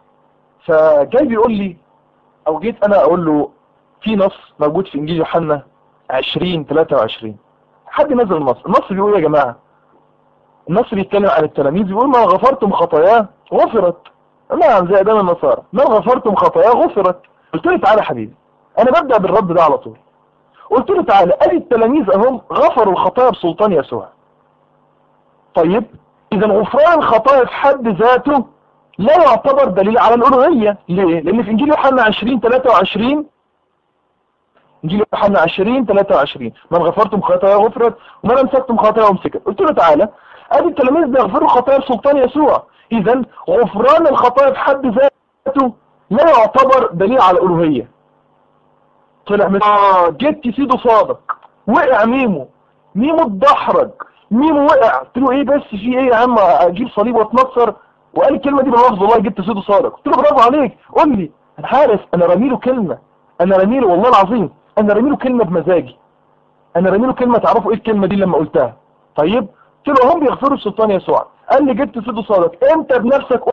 فجاي بيقول لي او جيت انا اقول له في نص موجود في انجيل يوحنا 20 23 حد نزل النص النص بيقول يا جماعة النص بيتكلم عن التلاميذ بيقول ما غفرتم خطاياه غفرت نعم زي ادام النصارى ما غفرتم خطاياه غفرت قلت له تعالى يا حبيبي انا ببدأ بالرد ده على طول قلت له تعالى ادي التلاميذ اهم غفروا الخطايا بسلطان يسوع طيب اذا غفران الخطايا في حد ذاته لا يعتبر دليل على الالوهيه ليه لان في انجيل يوحنا 20 23 انجيل يوحنا 20 23 من غفرتم خطايا غفرت ومن امسكتم خطايا امسكت قلت له تعالى ادي التلاميذ بيغفروا خطايا بسلطان يسوع اذا غفران الخطايا في حد ذاته لا يعتبر دليل على الالوهيه طلع من اه جبت سيده صادق وقع ميمو ميمو اتدحرج ميمو وقع قلت له ايه بس في ايه يا عم اجيب صليب واتنصر وقال الكلمه دي باللفظ والله جبت سيده صادق قلت له برافو عليك قول لي انا عارف انا رامي له كلمه انا رامي له والله العظيم انا رامي له كلمه بمزاجي انا رامي له كلمه تعرفوا ايه الكلمه دي لما قلتها طيب قلت له هم بيغفروا السلطان يسوع قال لي جبت سيده صادق انت بنفسك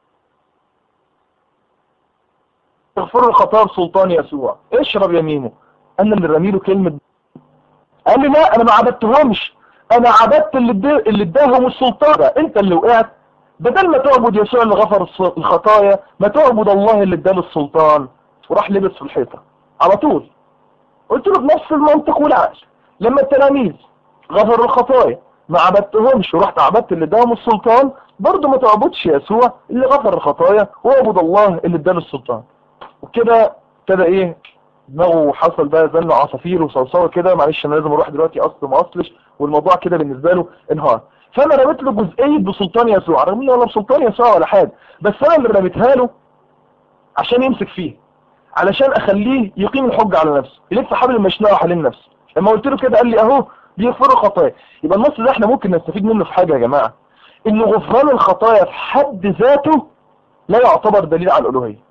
تغفر الخطاب سلطان يسوع اشرب يا ميمو انا اللي رامي له كلمه قال لي لا انا ما عبدتهمش انا عبدت اللي اداه اللي اداهم السلطان ده انت اللي وقعت بدل ما تعبد يسوع اللي غفر الص- الخطايا ما تعبد الله اللي اداله السلطان وراح لبس في الحيطه على طول قلت له بنفس المنطق والعقل لما التلاميذ غفروا الخطايا ما عبدتهمش ورحت عبدت اللي اداهم السلطان برضه ما تعبدش يسوع اللي غفر الخطايا واعبد الله اللي اداله السلطان وكده ابتدى ايه دماغه حصل بقى زن عصافير وصوصوه كده معلش انا لازم اروح دلوقتي اصل ما اصلش والموضوع كده بالنسبه له انهار فانا رميت له جزئيه بسلطان يسوع رمي ولا بسلطان يسوع ولا حاجه بس انا اللي رميتها له عشان يمسك فيه علشان اخليه يقيم الحجه على نفسه يلف حبل المشنقه حوالين نفسه لما قلت له كده قال لي اهو بيغفروا خطايا يبقى النص ده احنا ممكن نستفيد منه في حاجه يا جماعه ان غفران الخطايا في حد ذاته لا يعتبر دليل على الالوهيه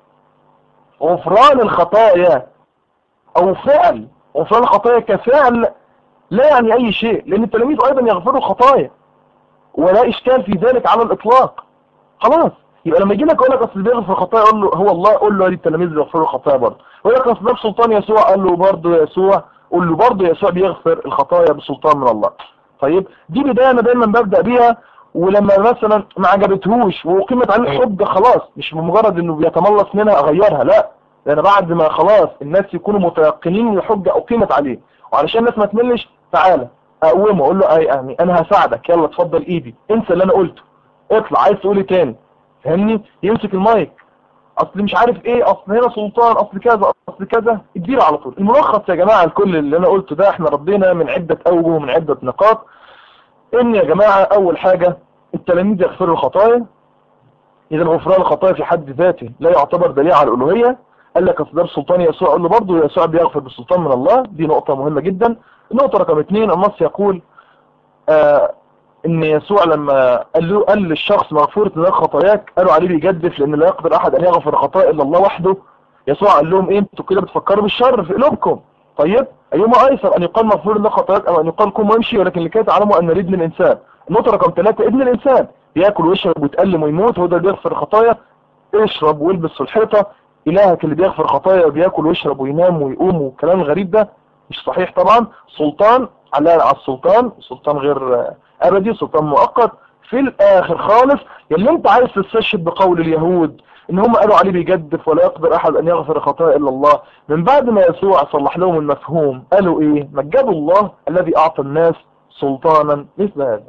غفران الخطايا او فعل غفران الخطايا كفعل لا يعني اي شيء لان التلاميذ ايضا يغفروا الخطايا ولا اشكال في ذلك على الاطلاق خلاص يبقى لما يجي لك يقول لك اصل اللي بيغفر الخطايا قول له هو الله قول له دي التلاميذ بيغفروا الخطايا برضه ويقول لك اصل ده بسلطان يسوع قال له برضه يسوع قول له برضه يسوع بيغفر الخطايا بسلطان من الله طيب دي بدايه انا دايما ببدا بيها ولما مثلا ما عجبتهوش وقيمت عليه الحجه خلاص مش بمجرد انه بيتملص منها اغيرها لا ده انا بعد ما خلاص الناس يكونوا متيقنين ان الحجه اقيمت عليه وعلشان الناس ما تملش تعالى اقومه اقول له اي يعني انا هساعدك يلا اتفضل ايدي انسى اللي انا قلته اطلع عايز تقول ايه تاني فاهمني يمسك المايك اصل مش عارف ايه اصل هنا سلطان اصل كذا اصل كذا اديله على طول الملخص يا جماعه الكل اللي انا قلته ده احنا ردينا من عده اوجه ومن عده نقاط ان يا جماعه اول حاجه التلاميذ يغفروا الخطايا اذا غفران الخطايا في حد ذاته لا يعتبر دليل على الالوهيه قال لك اصل ده بسلطان يسوع قال له برضه يسوع بيغفر بالسلطان من الله دي نقطه مهمه جدا النقطه رقم اثنين النص يقول آه ان يسوع لما قال له قال للشخص مغفورة لك خطاياك قالوا عليه بيجدف لان لا يقدر احد ان يغفر خطايا الا الله وحده يسوع قال لهم ايه انتوا كده بتفكروا بالشر في قلوبكم طيب ايهما ايسر ان يقال مغفور لك خطاياك او ان يقال قم وامشي ولكن لكي تعلموا ان ابن الانسان النقطه رقم ثلاثة ابن الانسان بياكل ويشرب ويتألم ويموت هو ده اللي بيغفر الخطايا اشرب والبس الحيطه الهك اللي بيغفر خطايا وبياكل ويشرب وينام ويقوم والكلام الغريب ده مش صحيح طبعا سلطان على على السلطان سلطان غير ابدي سلطان مؤقت في الاخر خالص اللي انت عايز تستشهد بقول اليهود ان هم قالوا عليه بيجدف ولا يقدر احد ان يغفر خطايا الا الله من بعد ما يسوع صلح لهم المفهوم قالوا ايه مجدوا الله الذي اعطى الناس سلطانا مثل هذا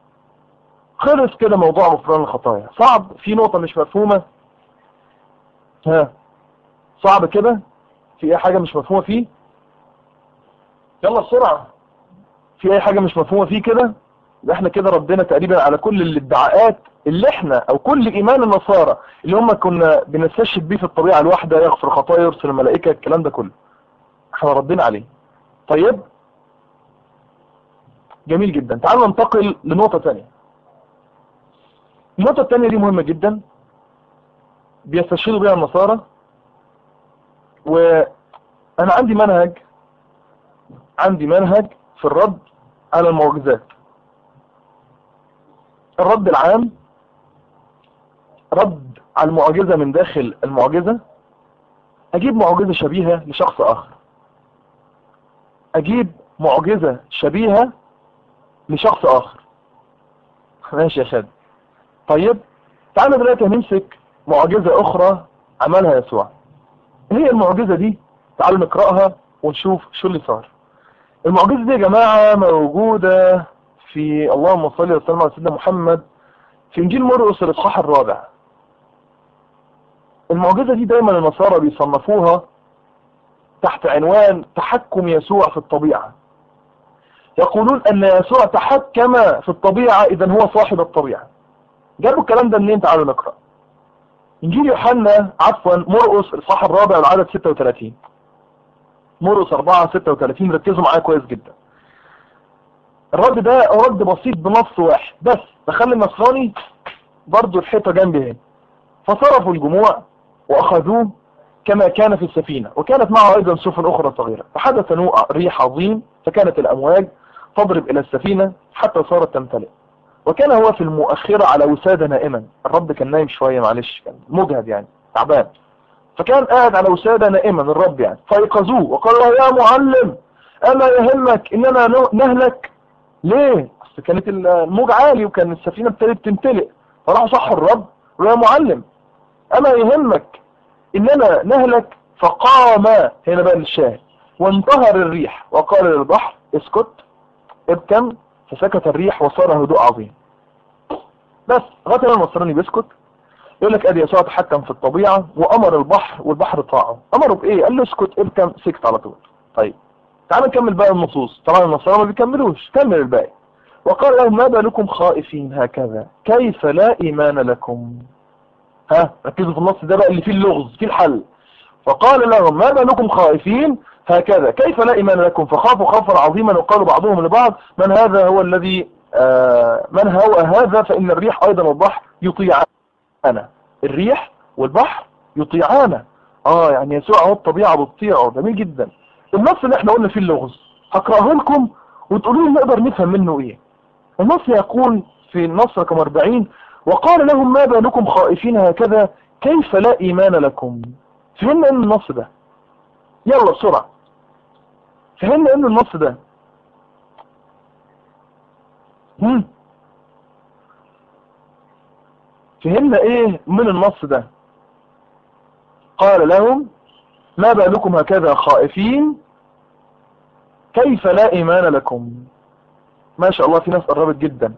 خلص كده موضوع غفران الخطايا صعب في نقطة مش مفهومة ها صعب كده في اي حاجة مش مفهومة فيه يلا بسرعة في اي حاجة مش مفهومة فيه كده يبقى احنا كده ردينا تقريبا على كل الادعاءات اللي احنا او كل ايمان النصارى اللي هم كنا بنستشهد بيه في الطبيعة الواحدة يغفر خطايا يرسل الملائكة الكلام ده كله احنا ردينا عليه طيب جميل جدا تعالوا ننتقل لنقطة تانية النقطة التانية دي مهمة جدا بيستشهدوا بها النصارى وانا عندي منهج عندي منهج في الرد على المعجزات الرد العام رد على المعجزة من داخل المعجزة اجيب معجزة شبيهة لشخص اخر اجيب معجزة شبيهة لشخص اخر ماشي يا شاد طيب تعالوا دلوقتي هنمسك معجزة اخرى عملها يسوع هي المعجزة دي تعالوا نقرأها ونشوف شو اللي صار المعجزة دي يا جماعة موجودة في اللهم صل وسلم على سيدنا محمد في انجيل مرقس الاصحاح الرابع المعجزة دي دايما النصارى بيصنفوها تحت عنوان تحكم يسوع في الطبيعة يقولون ان يسوع تحكم في الطبيعة اذا هو صاحب الطبيعة جابوا الكلام ده منين تعالوا نقرأ انجيل يوحنا عفوا مرقس الاصحاح الرابع العدد 36 مرقس 4 36 ركزوا معايا كويس جدا الرد ده رد بسيط بنص واحد بس دخل النصراني برضو الحيطة جنبي هنا فصرفوا الجموع واخذوه كما كان في السفينة وكانت معه ايضا سفن اخرى صغيرة فحدث نوع ريح عظيم فكانت الامواج تضرب الى السفينة حتى صارت تمتلئ وكان هو في المؤخرة على وسادة نائما الرب كان نايم شوية معلش كان مجهد يعني تعبان فكان قاعد على وسادة نائما الرب يعني فايقظوه وقال له يا معلم اما يهمك اننا نهلك ليه اصل كانت الموج عالي وكان السفينة ابتدت تمتلئ فراحوا صحوا الرب يا معلم اما يهمك اننا نهلك فقام هنا بقى الشاهد وانتهر الريح وقال للبحر اسكت ابكم فسكت الريح وصار هدوء عظيم بس غتل النصراني بيسكت يقول لك ادي يسوع تحكم في الطبيعة وامر البحر والبحر طاعه امره بايه قال له اسكت ابكم سكت على طول طيب تعال نكمل بقى النصوص طبعا النصارى ما بيكملوش كمل الباقي وقال لهم ما بالكم خائفين هكذا كيف لا ايمان لكم ها ركزوا في النص ده بقى اللي فيه اللغز فيه الحل فقال لهم ما بالكم خائفين هكذا كيف لا إيمان لكم فخافوا خوفا عظيما وقالوا بعضهم لبعض من هذا هو الذي آه من هو هذا فإن الريح أيضا والبحر يطيعانا الريح والبحر يطيعانا اه يعني يسوع هو الطبيعة بتطيعه جميل جدا النص اللي احنا قلنا فيه اللغز هقراه لكم وتقولوا لي نقدر نفهم منه ايه النص يقول في النص رقم 40 وقال لهم ما بالكم خائفين هكذا كيف لا ايمان لكم فهمنا ان النص ده يلا بسرعة فهمنا ان النص ده هم فهمنا ايه من النص ده قال لهم ما بالكم هكذا خائفين كيف لا ايمان لكم ما شاء الله في ناس قربت جدا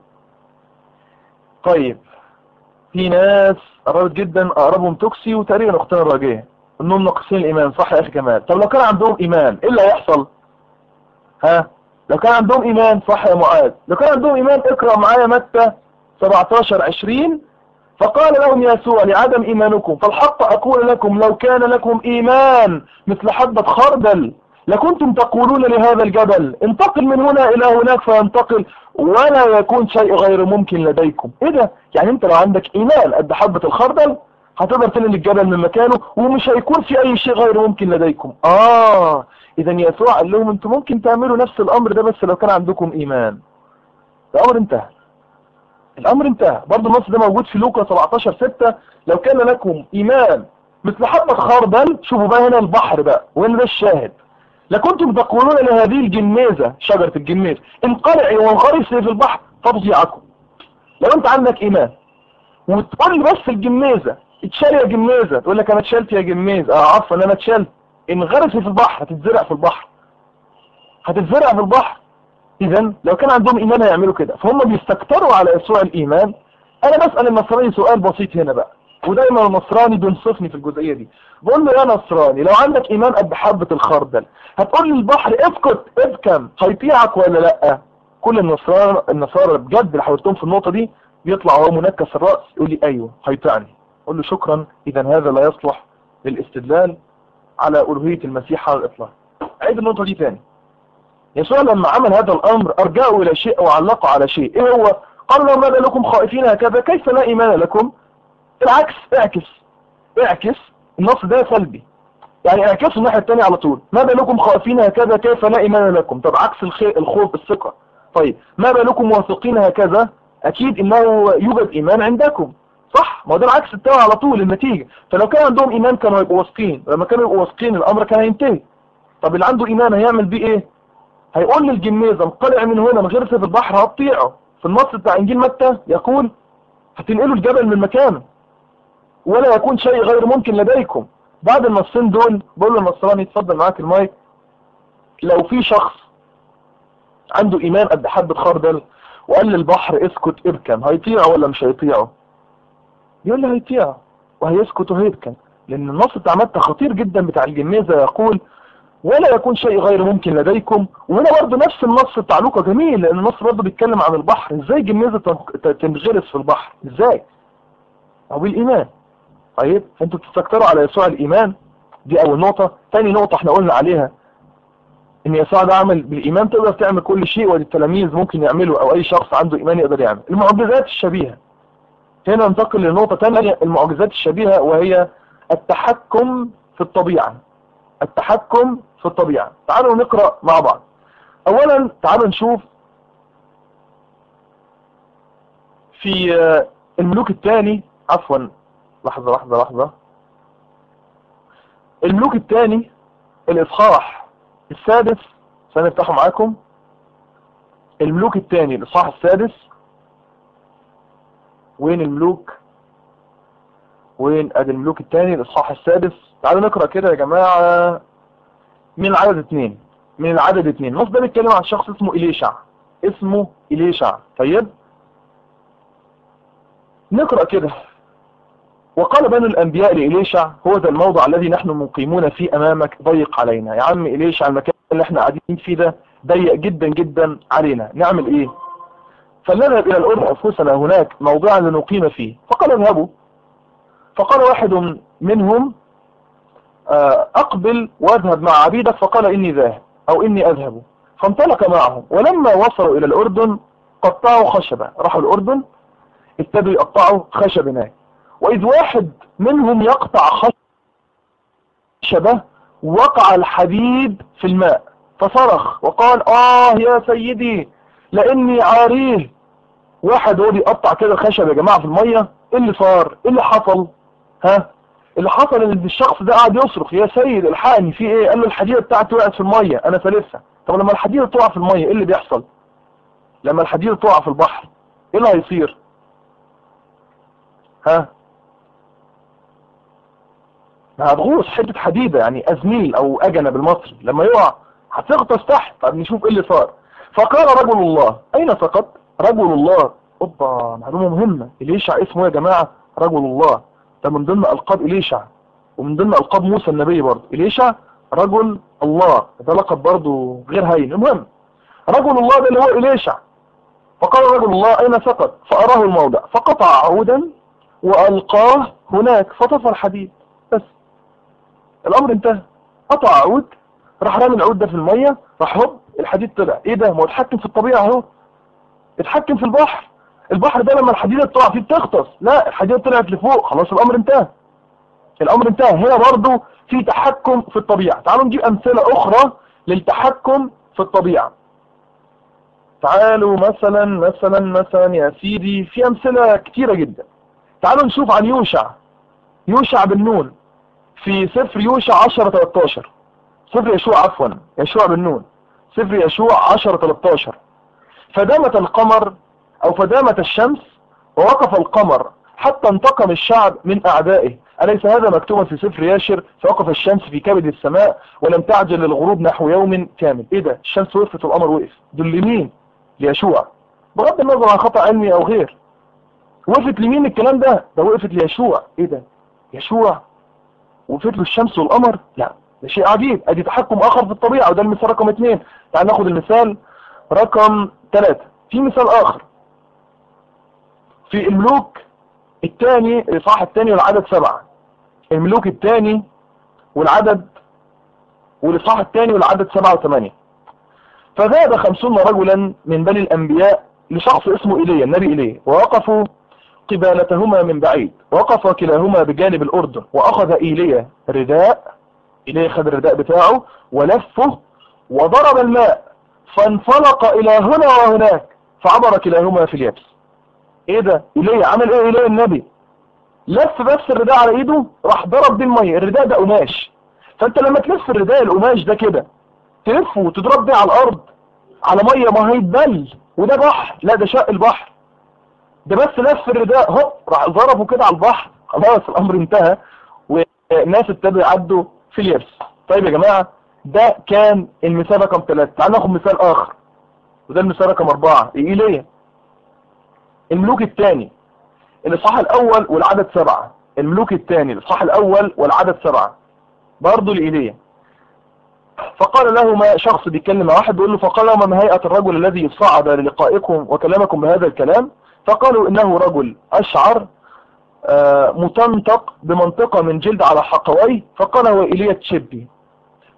طيب في ناس قربت جدا اقربهم توكسي وتقريبا اختنا الراجيه انهم ناقصين الايمان صح يا اخي كمال طب لو كان عندهم ايمان ايه اللي هيحصل ها لو كان عندهم ايمان صح يا معاذ لو كان عندهم ايمان اقرا معايا متى 17 20 فقال لهم يسوع لعدم ايمانكم فالحق اقول لكم لو كان لكم ايمان مثل حبة خردل لكنتم تقولون لهذا الجبل انتقل من هنا الى هناك فينتقل ولا يكون شيء غير ممكن لديكم ايه ده يعني انت لو عندك ايمان قد حبة الخردل هتقدر تنقل الجبل من مكانه ومش هيكون في اي شيء غير ممكن لديكم اه اذا يسوع قال لهم انتم ممكن تعملوا نفس الامر ده بس لو كان عندكم ايمان الامر انتهى الامر انتهى برضه النص ده موجود في لوكا 17 6 لو كان لكم ايمان مثل حبة خردل شوفوا بقى هنا البحر بقى وين ده الشاهد لكنتم تقولون لهذه الجميزة شجرة الجميز انقلعي وانغرسي في البحر تضيعكم لو انت عندك ايمان وتقول لي بس الجميزة اتشال يا جميزة تقول لك انا اتشالت يا جميز اه عفوا انا اتشالت انغرسي في البحر هتتزرع في البحر هتتزرع في البحر اذا لو كان عندهم ايمان هيعملوا كده فهم بيستكتروا على يسوع الايمان انا بسأل النصراني سؤال بسيط هنا بقى ودايما النصراني بينصفني في الجزئية دي بقول له يا نصراني لو عندك ايمان قد حبة الخردل هتقول لي البحر اسكت ابكم هيطيعك ولا لا كل النصارى النصارى بجد اللي حاولتهم في النقطة دي بيطلع وهو منكس الرأس يقول لي ايوه هيطيعني اقول له شكرا اذا هذا لا يصلح للاستدلال على ألوهية المسيح على الإطلاق عيد النقطة دي تاني يسوع لما عمل هذا الأمر أرجعوا إلى شيء وعلقوا على شيء إيه هو قال لهم ماذا لكم خائفين هكذا كيف لا إيمان لكم العكس اعكس اعكس النص ده سلبي يعني اعكسوا الناحية التانية على طول ما بالكم خائفين هكذا كيف لا إيمان لكم طب عكس الخوف الثقة طيب ما بالكم واثقين هكذا أكيد إنه يوجد إيمان عندكم صح ما هو ده العكس بتاعه على طول النتيجة فلو كان عندهم ايمان كانوا هيبقوا واثقين لما كانوا يبقوا واثقين الامر كان هينتهي طب اللي عنده ايمان هيعمل بيه ايه هيقول للجميزة انقلع من هنا من غير في البحر هتطيعه في النص بتاع انجيل متى يقول هتنقلوا الجبل من مكانه ولا يكون شيء غير ممكن لديكم بعد النصين دول بقول له النصراني اتفضل معاك المايك لو في شخص عنده ايمان قد حبة خردل وقال للبحر اسكت ابكم هيطيعه ولا مش هيطيعه يقول لي هيطيع وهيسكت وهيبكى لان النص بتاع متى خطير جدا بتاع الجميزة يقول ولا يكون شيء غير ممكن لديكم وهنا برضه نفس النص بتاع لوكا جميل لان النص برضه بيتكلم عن البحر ازاي الجميزة تنغرس في البحر ازاي او بالايمان طيب انتوا بتستكتروا على يسوع الايمان دي اول نقطة تاني نقطة احنا قلنا عليها ان يسوع ده عمل بالايمان تقدر تعمل كل شيء والتلاميذ ممكن يعملوا او اي شخص عنده ايمان يقدر يعمل المعجزات الشبيهة هنا ننتقل لنقطة ثانية المعجزات الشبيهة وهي التحكم في الطبيعة التحكم في الطبيعة تعالوا نقرأ مع بعض اولا تعالوا نشوف في الملوك الثاني عفوا لحظة لحظة لحظة الملوك الثاني الاصحاح السادس سنفتحه معاكم الملوك الثاني الاصحاح السادس وين الملوك وين ادي الملوك الثاني الاصحاح السادس تعالوا نقرأ كده يا جماعة من العدد اثنين من العدد اثنين نص ده بيتكلم عن شخص اسمه إليشع اسمه إليشع طيب نقرأ كده وقال بنو الأنبياء لإليشع هو ذا الموضع الذي نحن مقيمون فيه أمامك ضيق علينا يا عم إليشع المكان اللي احنا قاعدين فيه ده ضيق جدا جدا علينا نعمل ايه فلنذهب إلى الأرض أنفسنا هناك موضعا لنقيم فيه فقال اذهبوا فقال واحد منهم أقبل واذهب مع عبيدك فقال إني ذاهب أو إني أذهب فانطلق معهم ولما وصلوا إلى الأردن قطعوا خشبة راحوا الأردن ابتدوا يقطعوا خشب هناك وإذ واحد منهم يقطع خشبة وقع الحديد في الماء فصرخ وقال آه يا سيدي لأني عاريه واحد هو بيقطع كده خشب يا جماعة في المية ايه اللي صار ايه اللي حصل ها اللي حصل ان الشخص ده قاعد يصرخ يا سيد الحقني في ايه قال له الحديدة بتاعتي وقعت في المية انا فلسها طب لما الحديدة تقع في المية ايه اللي بيحصل لما الحديدة تقع في البحر ايه اللي هيصير ها هتغوص حتة حديدة يعني ازميل او اجنة بالمصري لما يقع هتغطس تحت طب نشوف ايه اللي صار فقال رجل الله اين سقط رجل الله اوبا معلومة مهمة إليشع اسمه يا جماعة رجل الله ده من ضمن ألقاب إليشع ومن ضمن ألقاب موسى النبي برضه إليشع رجل الله ده لقب برضه غير هين المهم رجل الله ده اللي هو إليشع فقال رجل الله أين سقط فأراه الموضع فقطع عودا وألقاه هناك فطفى الحديد بس الأمر انتهى قطع عود راح رامي العود ده في المية راح هوب الحديد طلع ايه ده ما هو اتحكم في الطبيعة اهو اتحكم في البحر البحر ده لما الحديدة تقع فيه بتغطس لا الحديدة طلعت لفوق خلاص الامر انتهى الامر انتهى هنا برضو في تحكم في الطبيعة تعالوا نجيب امثلة اخرى للتحكم في الطبيعة تعالوا مثلا مثلا مثلا يا سيدي في امثلة كتيرة جدا تعالوا نشوف عن يوشع يوشع بن نون في سفر يوشع 10 13 سفر يشوع عفوا يشوع بن نون سفر يشوع 10 13 فدامت القمر او فدامت الشمس ووقف القمر حتى انتقم الشعب من اعدائه أليس هذا مكتوبا في سفر ياشر فوقف الشمس في كبد السماء ولم تعجل للغروب نحو يوم كامل ايه ده الشمس وقفت والقمر وقف دول لمين ليشوع بغض النظر عن خطأ علمي او غير وقفت لمين الكلام ده ده وقفت ليشوع ايه ده يشوع وقفت له الشمس والقمر لا ده شيء عجيب ادي تحكم اخر في الطبيعة وده المثال رقم اثنين تعال ناخد المثال رقم ثلاثة في مثال اخر في الملوك الثاني الاصحاح الثاني والعدد سبعة الملوك الثاني والعدد والاصحاح الثاني والعدد سبعة وثمانية فذهب خمسون رجلا من بني الانبياء لشخص اسمه ايليا النبي ايليا ووقفوا قبالتهما من بعيد وقف كلاهما بجانب الاردن واخذ ايليا رداء ايليا خد الرداء بتاعه ولفه وضرب الماء فانفلق الى هنا وهناك فعبر كلاهما في اليابس ايه ده ايليا عمل ايه ايليا النبي لف بس الرداء على ايده راح ضرب بيه الميه الرداء ده قماش فانت لما تلف الرداء القماش ده كده تلفه وتضرب بيه على الارض على ميه ما هيتبل وده بحر لا ده شق البحر ده بس لف الرداء هوب راح ضربه كده على البحر خلاص الامر انتهى والناس ابتدوا يعدوا في اليابس طيب يا جماعه ده كان المثال رقم ثلاثة تعال ناخد مثال اخر وده المثال رقم اربعة ايه ليه الملوك الثاني الاصحاح الاول والعدد سبعة الملوك الثاني الاصحاح الاول والعدد سبعة برضه لإيليا فقال لهما شخص بيتكلم مع واحد بيقول له فقال لهما ما هيئة الرجل الذي صعد للقائكم وكلمكم بهذا الكلام فقالوا انه رجل اشعر آه متنطق بمنطقة من جلد على حقويه فقال هو ايليا تشبي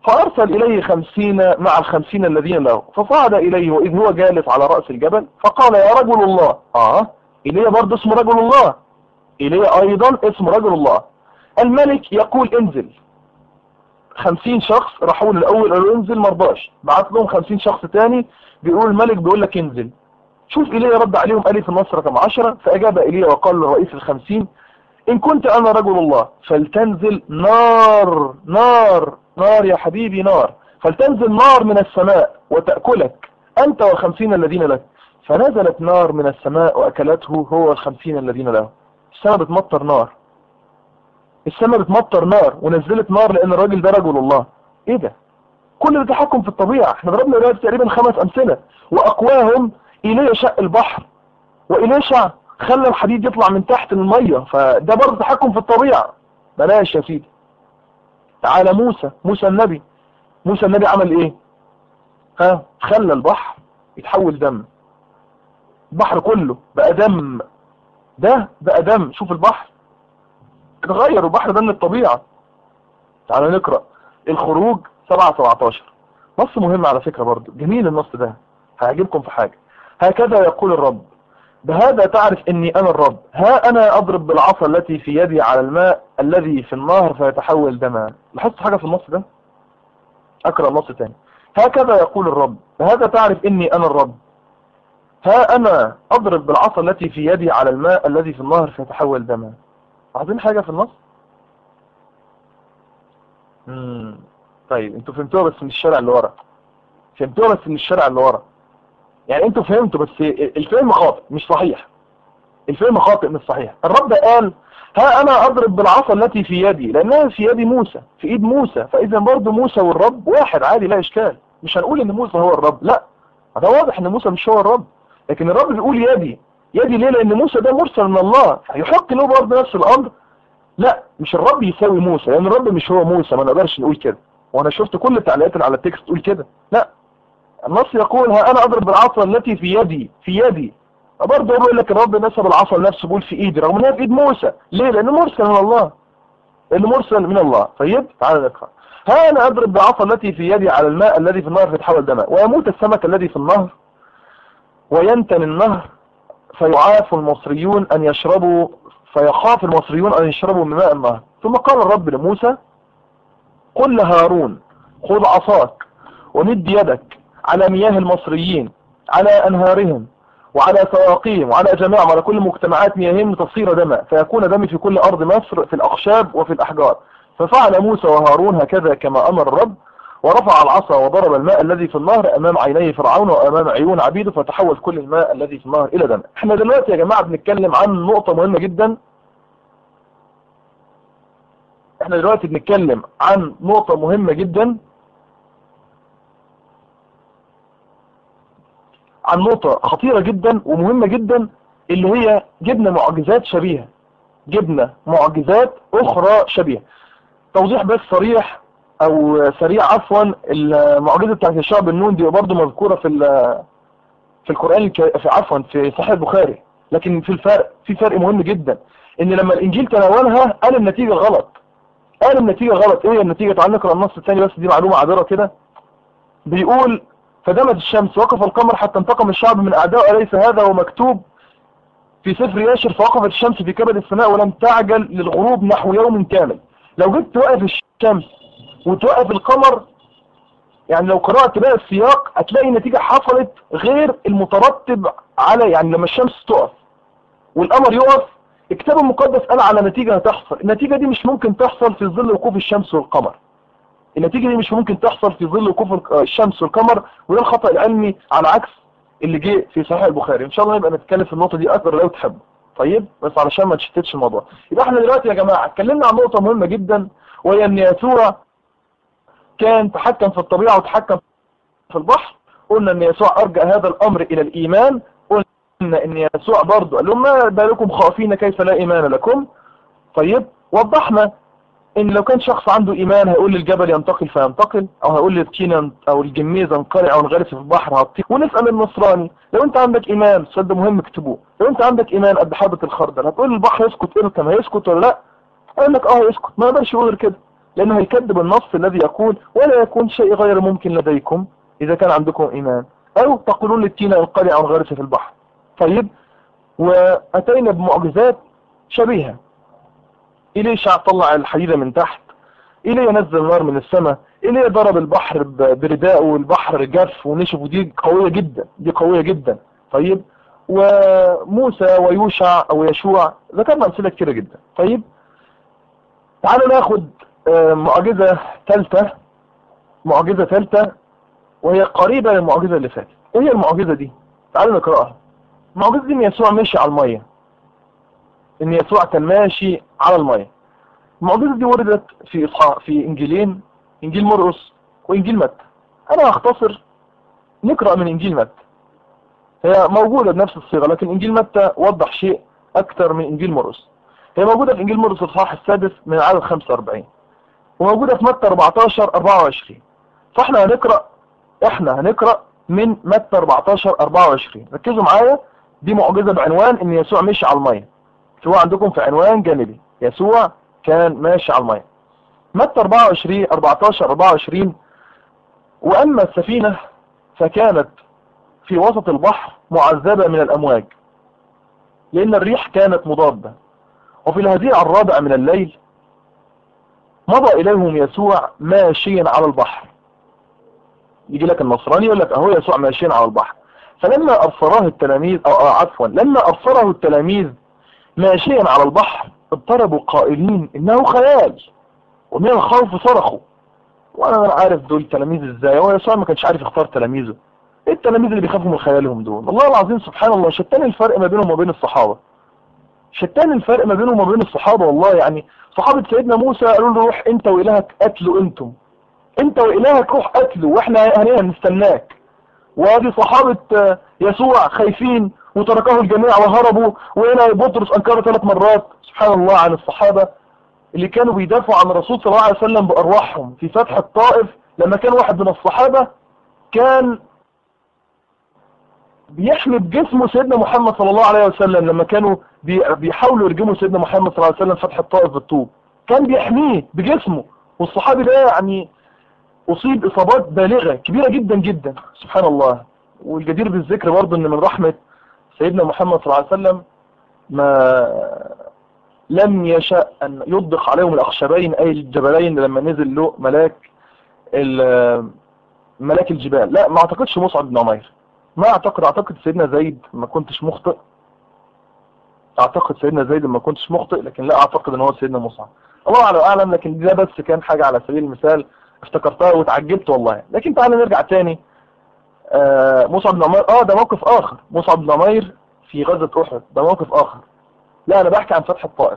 فأرسل إليه خمسين مع الخمسين الذين له فصعد إليه وإذ هو جالس على رأس الجبل فقال يا رجل الله آه إليه برضه اسمه رجل الله إليه أيضا اسم رجل الله الملك يقول انزل خمسين شخص راحوا له الأول قالوا انزل مرضاش بعت لهم خمسين شخص تاني بيقول الملك بيقول لك انزل شوف إليه رد عليهم قال في النصر رقم عشرة فأجاب إليه وقال له رئيس الخمسين إن كنت أنا رجل الله فلتنزل نار نار نار يا حبيبي نار فلتنزل نار من السماء وتأكلك أنت والخمسين الذين لك فنزلت نار من السماء وأكلته هو والخمسين الذين له السماء بتمطر نار السماء بتمطر نار ونزلت نار لأن الراجل ده رجل الله إيه ده كل ده تحكم في الطبيعة احنا ضربنا دلوقتي تقريبا خمس أمثلة وأقواهم إليه شق البحر وإليشع خلى الحديد يطلع من تحت المية فده برضه تحكم في الطبيعة بلاش يا سيدي تعالى موسى موسى النبي موسى النبي عمل ايه ها خلى البحر يتحول دم البحر كله بقى دم ده بقى دم شوف البحر اتغير البحر ده من الطبيعة تعالى نقرأ الخروج 7 17 نص مهم على فكرة برضه جميل النص ده هيعجبكم في حاجة هكذا يقول الرب بهذا تعرف اني انا الرب ها انا اضرب بالعصا التي في يدي على الماء الذي في النهر فيتحول دما لاحظت حاجة في النص ده اقرأ النص تاني هكذا يقول الرب بهذا تعرف اني انا الرب ها انا اضرب بالعصا التي في يدي على الماء الذي في النهر فيتحول دما عايزين حاجة في النص مم. طيب انتوا فهمتوها بس من الشارع اللي ورا فهمتوها بس من الشارع اللي ورا يعني انتوا فهمتوا بس الفهم خاطئ مش صحيح الفهم خاطئ مش صحيح الرب قال ها انا اضرب بالعصا التي في يدي لانها في يد موسى في ايد موسى فاذا برضه موسى والرب واحد عادي لا اشكال مش هنقول ان موسى هو الرب لا ده واضح ان موسى مش هو الرب لكن الرب بيقول يدي يدي ليه لان موسى ده مرسل من الله يحق له برضه نفس الامر لا مش الرب يساوي موسى لان الرب مش هو موسى ما نقدرش نقول كده وانا شفت كل التعليقات اللي على التكست تقول كده لا النص يقول ها انا اضرب بالعصا التي في يدي في يدي برضه يقول لك الرب نسب العصا لنفسه بيقول في ايدي رغم انها في ايد موسى ليه لانه مرسل من الله لانه مرسل من الله طيب تعال نقرا ها انا اضرب بالعصا التي في يدي على الماء الذي في النهر فيتحول دما ويموت السمك الذي في النهر وينتن النهر فيعاف المصريون ان يشربوا فيخاف المصريون ان يشربوا من ماء النهر ثم قال الرب لموسى قل لهارون خذ عصاك ومد يدك على مياه المصريين على أنهارهم وعلى سواقيهم وعلى جميعهم وعلى كل مجتمعات مياههم لتصير دما فيكون دم في كل أرض مصر في الأخشاب وفي الأحجار ففعل موسى وهارون هكذا كما أمر الرب ورفع العصا وضرب الماء الذي في النهر أمام عيني فرعون وأمام عيون عبيده فتحول كل الماء الذي في النهر إلى دم احنا دلوقتي يا جماعة بنتكلم عن نقطة مهمة جدا احنا دلوقتي بنتكلم عن نقطة مهمة جدا عن نقطة خطيرة جدا ومهمة جدا اللي هي جبنا معجزات شبيهة جبنا معجزات أخرى شبيهة توضيح بس صريح أو سريع عفوا المعجزة بتاعت الشعب النون دي برضه مذكورة في في القرآن الك... في عفوا في صحيح البخاري لكن في الفرق في فرق مهم جدا ان لما الانجيل تناولها قال النتيجة غلط قال النتيجة غلط ايه النتيجة تعال نقرأ النص الثاني بس دي معلومة عابرة كده بيقول فدمت الشمس وقف القمر حتى انتقم الشعب من أعدائه أليس هذا ومكتوب في سفر ياشر فوقفت الشمس في كبد السماء ولم تعجل للغروب نحو يوم كامل لو جيت توقف الشمس وتوقف القمر يعني لو قرأت بقى السياق هتلاقي النتيجة حصلت غير المترتب على يعني لما الشمس تقف والقمر يقف الكتاب المقدس قال على نتيجة هتحصل النتيجة دي مش ممكن تحصل في ظل وقوف الشمس والقمر النتيجة دي مش ممكن تحصل في ظل وقوف الشمس والقمر وده الخطأ العلمي على عكس اللي جه في صحيح البخاري ان شاء الله نبقى نتكلم في النقطة دي اكتر لو تحب طيب بس علشان ما تشتتش الموضوع يبقى احنا دلوقتي يا جماعة اتكلمنا عن نقطة مهمة جدا وهي ان يسوع كان تحكم في الطبيعة وتحكم في البحر قلنا ان يسوع ارجع هذا الامر الى الايمان قلنا ان يسوع برضه قال لهم ما بالكم خائفين كيف لا ايمان لكم طيب وضحنا ان لو كان شخص عنده ايمان هيقول للجبل ينتقل فينتقل او هيقول للطين او الجميزة انقلع او انغرس في البحر هتطير ونسأل النصراني لو انت عندك ايمان السؤال ده مهم اكتبوه لو انت عندك ايمان قد حبة الخردل هتقول للبحر يسكت اركم هيسكت ولا لا قال لك اه يسكت ما يقدرش يقول غير كده لانه هيكذب النص الذي يقول ولا يكون شيء غير ممكن لديكم اذا كان عندكم ايمان او تقولون للتين انقلع عن غرس في البحر طيب واتينا بمعجزات شبيهة اليه شع طلع الحديدة من تحت اليه نزل نار من السماء اليه ضرب البحر برداءه والبحر جف ونشف ودي قوية جدا دي قوية جدا طيب وموسى ويوشع او يشوع ذكرنا امثله كتيره جدا طيب تعالوا ناخد معجزة ثالثة معجزة ثالثة وهي قريبة للمعجزة اللي فاتت ايه هي المعجزة دي تعالوا نقرأها المعجزة دي ان يسوع ماشي على المية ان يسوع كان ماشي على المية المعجزة دي وردت في إصحاح في انجيلين انجيل مرقس وانجيل متى انا هختصر نقرأ من انجيل متى هي موجودة بنفس الصيغة لكن انجيل متى وضح شيء اكتر من انجيل مرقس هي موجودة في انجيل مرقس الاصحاح السادس من عدد 45 وموجودة في متى 14 24 فاحنا هنقرأ احنا هنقرأ من متى 14 24 ركزوا معايا دي معجزة بعنوان ان يسوع مشي على المية سواء عندكم في عنوان جانبي يسوع كان ماشي على المية متى 24 14 24 واما السفينة فكانت في وسط البحر معذبة من الامواج لان الريح كانت مضادة وفي الهزيع الرابع من الليل مضى إليهم يسوع ماشيا على البحر يجي لك النصراني يقول لك اهو يسوع ماشيا على البحر فلما أبصراه التلاميذ أو عفوا لما أبصره التلاميذ ماشيا على البحر اضطربوا قائلين إنه خيال ومن الخوف صرخوا وأنا عارف دول تلاميذ إزاي هو يسوع ما كانش عارف يختار تلاميذه ايه التلاميذ اللي بيخافوا من خيالهم دول والله العظيم سبحان الله شتان الفرق ما بينهم وبين الصحابة شتان الفرق ما بينهم وبين الصحابة والله يعني صحابة سيدنا موسى قالوا له روح انت وإلهك قتلوا انتم انت وإلهك روح قتلوا واحنا هنستناك وادي صحابة يسوع خايفين وتركه الجميع وهربوا وهنا بطرس انكر ثلاث مرات سبحان الله عن الصحابة اللي كانوا بيدافعوا عن الرسول صلى الله عليه وسلم بأرواحهم في فتح الطائف لما كان واحد من الصحابة كان بيحمي بجسمه سيدنا محمد صلى الله عليه وسلم لما كانوا بيحاولوا يرجموا سيدنا محمد صلى الله عليه وسلم فتح الطائف بالطوب كان بيحميه بجسمه والصحابي ده يعني أصيب إصابات بالغة كبيرة جدا جدا سبحان الله والجدير بالذكر برضه أن من رحمة سيدنا محمد صلى الله عليه وسلم ما لم يشاء أن يضخ عليهم الأخشبين أي الجبلين لما نزل له ملاك ملاك الجبال لا ما اعتقدش مصعب بن عمير ما اعتقد اعتقد سيدنا زيد ما كنتش مخطئ اعتقد سيدنا زيد ما كنتش مخطئ لكن لا اعتقد ان هو سيدنا مصعب الله اعلم لكن ده بس كان حاجة على سبيل المثال افتكرتها وتعجبت والله لكن تعالى نرجع تاني آه مصعب بن عمير اه ده موقف اخر مصعب بن عمير في غزة احد ده موقف اخر لا انا بحكي عن فتح الطائف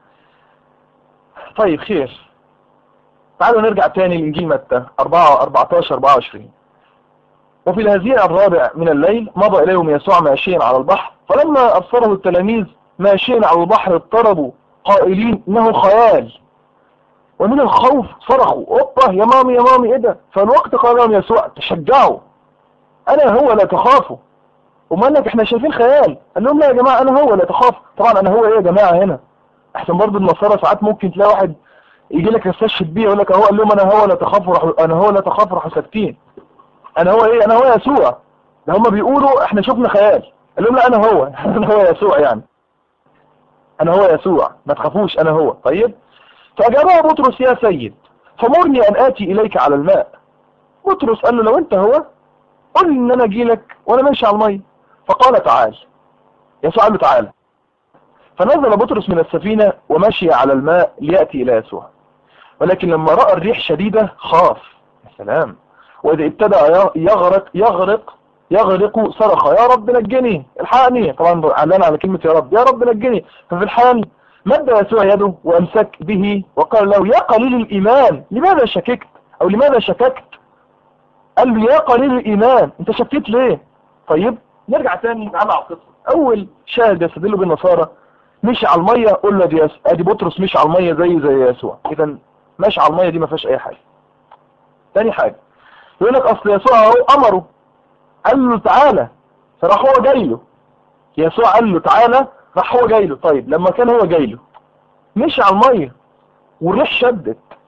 طيب خير تعالوا نرجع تاني لانجيل متى 4 14 24 وفي الهزيع الرابع من الليل مضى إليهم يسوع ماشيا على البحر فلما أبصره التلاميذ ماشيا على البحر اضطربوا قائلين إنه خيال ومن الخوف صرخوا أوبا يا مامي يا مامي إيه ده فالوقت قال لهم يسوع تشجعوا أنا هو لا تخافوا وما لك احنا شايفين خيال قال لهم لا يا جماعة أنا هو لا تخاف طبعا أنا هو إيه يا جماعة هنا احسن برضو النصارى ساعات ممكن تلاقي واحد يجي لك يستشهد بيه يقول لك هو قال لهم أنا هو لا تخاف أنا هو لا تخاف راحوا ساكتين انا هو ايه انا هو يسوع ده هم بيقولوا احنا شفنا خيال قال لهم لا انا هو انا هو يسوع يعني انا هو يسوع ما تخافوش انا هو طيب فاجابه بطرس يا سيد فمرني ان اتي اليك على الماء بطرس قال له لو انت هو قل لي ان انا اجي لك وانا ماشي على الميه فقال تعال يسوع قال له تعال فنزل بطرس من السفينة ومشي على الماء ليأتي إلى يسوع ولكن لما رأى الريح شديدة خاف يا سلام وإذا ابتدى يغرق يغرق يغرق صرخ يا رب نجني الحقني طبعا اعلان على كلمة يا رب يا رب نجني ففي الحال مد يسوع يده وامسك به وقال له يا قليل الإيمان لماذا شككت أو لماذا شككت قال له يا قليل الإيمان أنت شكيت ليه طيب نرجع تاني على القصة أول شاهد يستدل بالنصارى مشي على المية قول له دي ادي بطرس مشي على المية زي زي يسوع اذا ماشي على المية دي ما فيهاش اي حاجة تاني حاجة يقول لك اصل يسوع اهو امره قال له تعالى فراح هو جاي له يسوع قال له تعالى راح هو جاي له طيب لما كان هو جاي له مشي على المية والريح شدت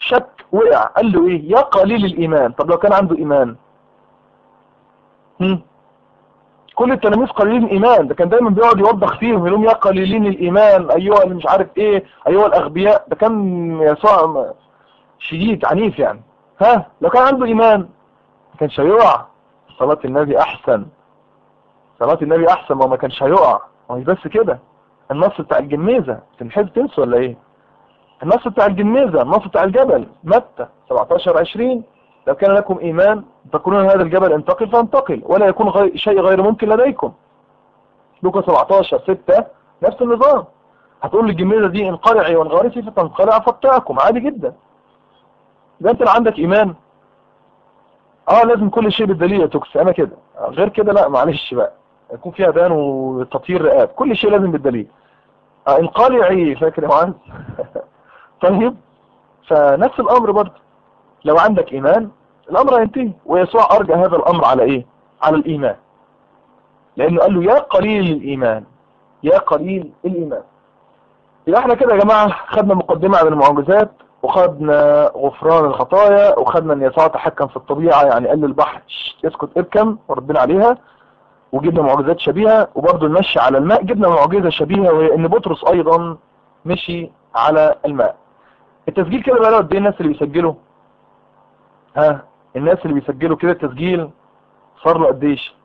شك وقع قال له ايه يا قليل الايمان طب لو كان عنده ايمان هم؟ كل التلاميذ قليلين ايمان ده كان دايما بيقعد يوضح فيهم يقول لهم يا قليلين الايمان ايها اللي مش عارف ايه ايها الاغبياء ده كان يسوع شديد عنيف يعني ها لو كان عنده ايمان ما كانش هيقع صلاة النبي احسن صلاة النبي احسن ما ما كانش هيقع ما مش بس كده النص بتاع الجميزة تنحب تنسوا ولا ايه النص بتاع الجميزة النص بتاع الجبل متى 17 20 لو كان لكم ايمان تقولون هذا الجبل انتقل فانتقل ولا يكون غير شيء غير ممكن لديكم لوكا 17 6 نفس النظام هتقول للجميزة دي انقلعي وانغرسي فتنقلع فتاكم عادي جدا ده انت اللي عندك ايمان اه لازم كل شيء بالدليل يا توكس انا كده غير كده لا معلش بقى يكون فيها دان وتطهير رقاب كل شيء لازم بالدليل آه انقلعي فاكر يا معاذ طيب فنفس الامر برضه لو عندك ايمان الامر هينتهي ويسوع ارجى هذا الامر على ايه على الايمان لانه قال له يا قليل الايمان يا قليل الايمان يبقى احنا كده يا جماعة خدنا مقدمة عن المعجزات وخدنا غفران الخطايا وخدنا ان يسوع تحكم في الطبيعة يعني قال للبحر اسكت ابكم وردنا عليها وجبنا معجزات شبيهة وبرضه المشي على الماء جبنا معجزة شبيهة وهي ان بطرس ايضا مشي على الماء التسجيل كده بقى له قد ايه الناس اللي بيسجلوا ها الناس اللي بيسجلوا كده التسجيل صار له قد ايش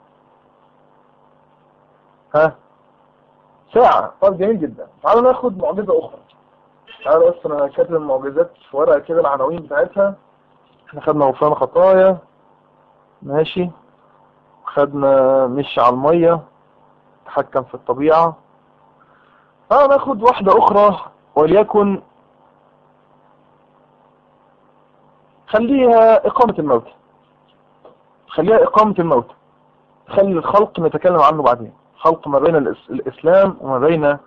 ها ساعة طب جميل جدا تعالوا ناخد معجزة اخرى تعالوا بس انا كاتب المعجزات في ورقة كده العناوين بتاعتها احنا خدنا غفران خطايا ماشي خدنا مشي على المية تحكم في الطبيعة تعالوا ناخد واحدة اخرى وليكن خليها اقامة الموت خليها اقامة الموت خلي الخلق نتكلم عنه بعدين خلق ما بين الإس- الاسلام وما بين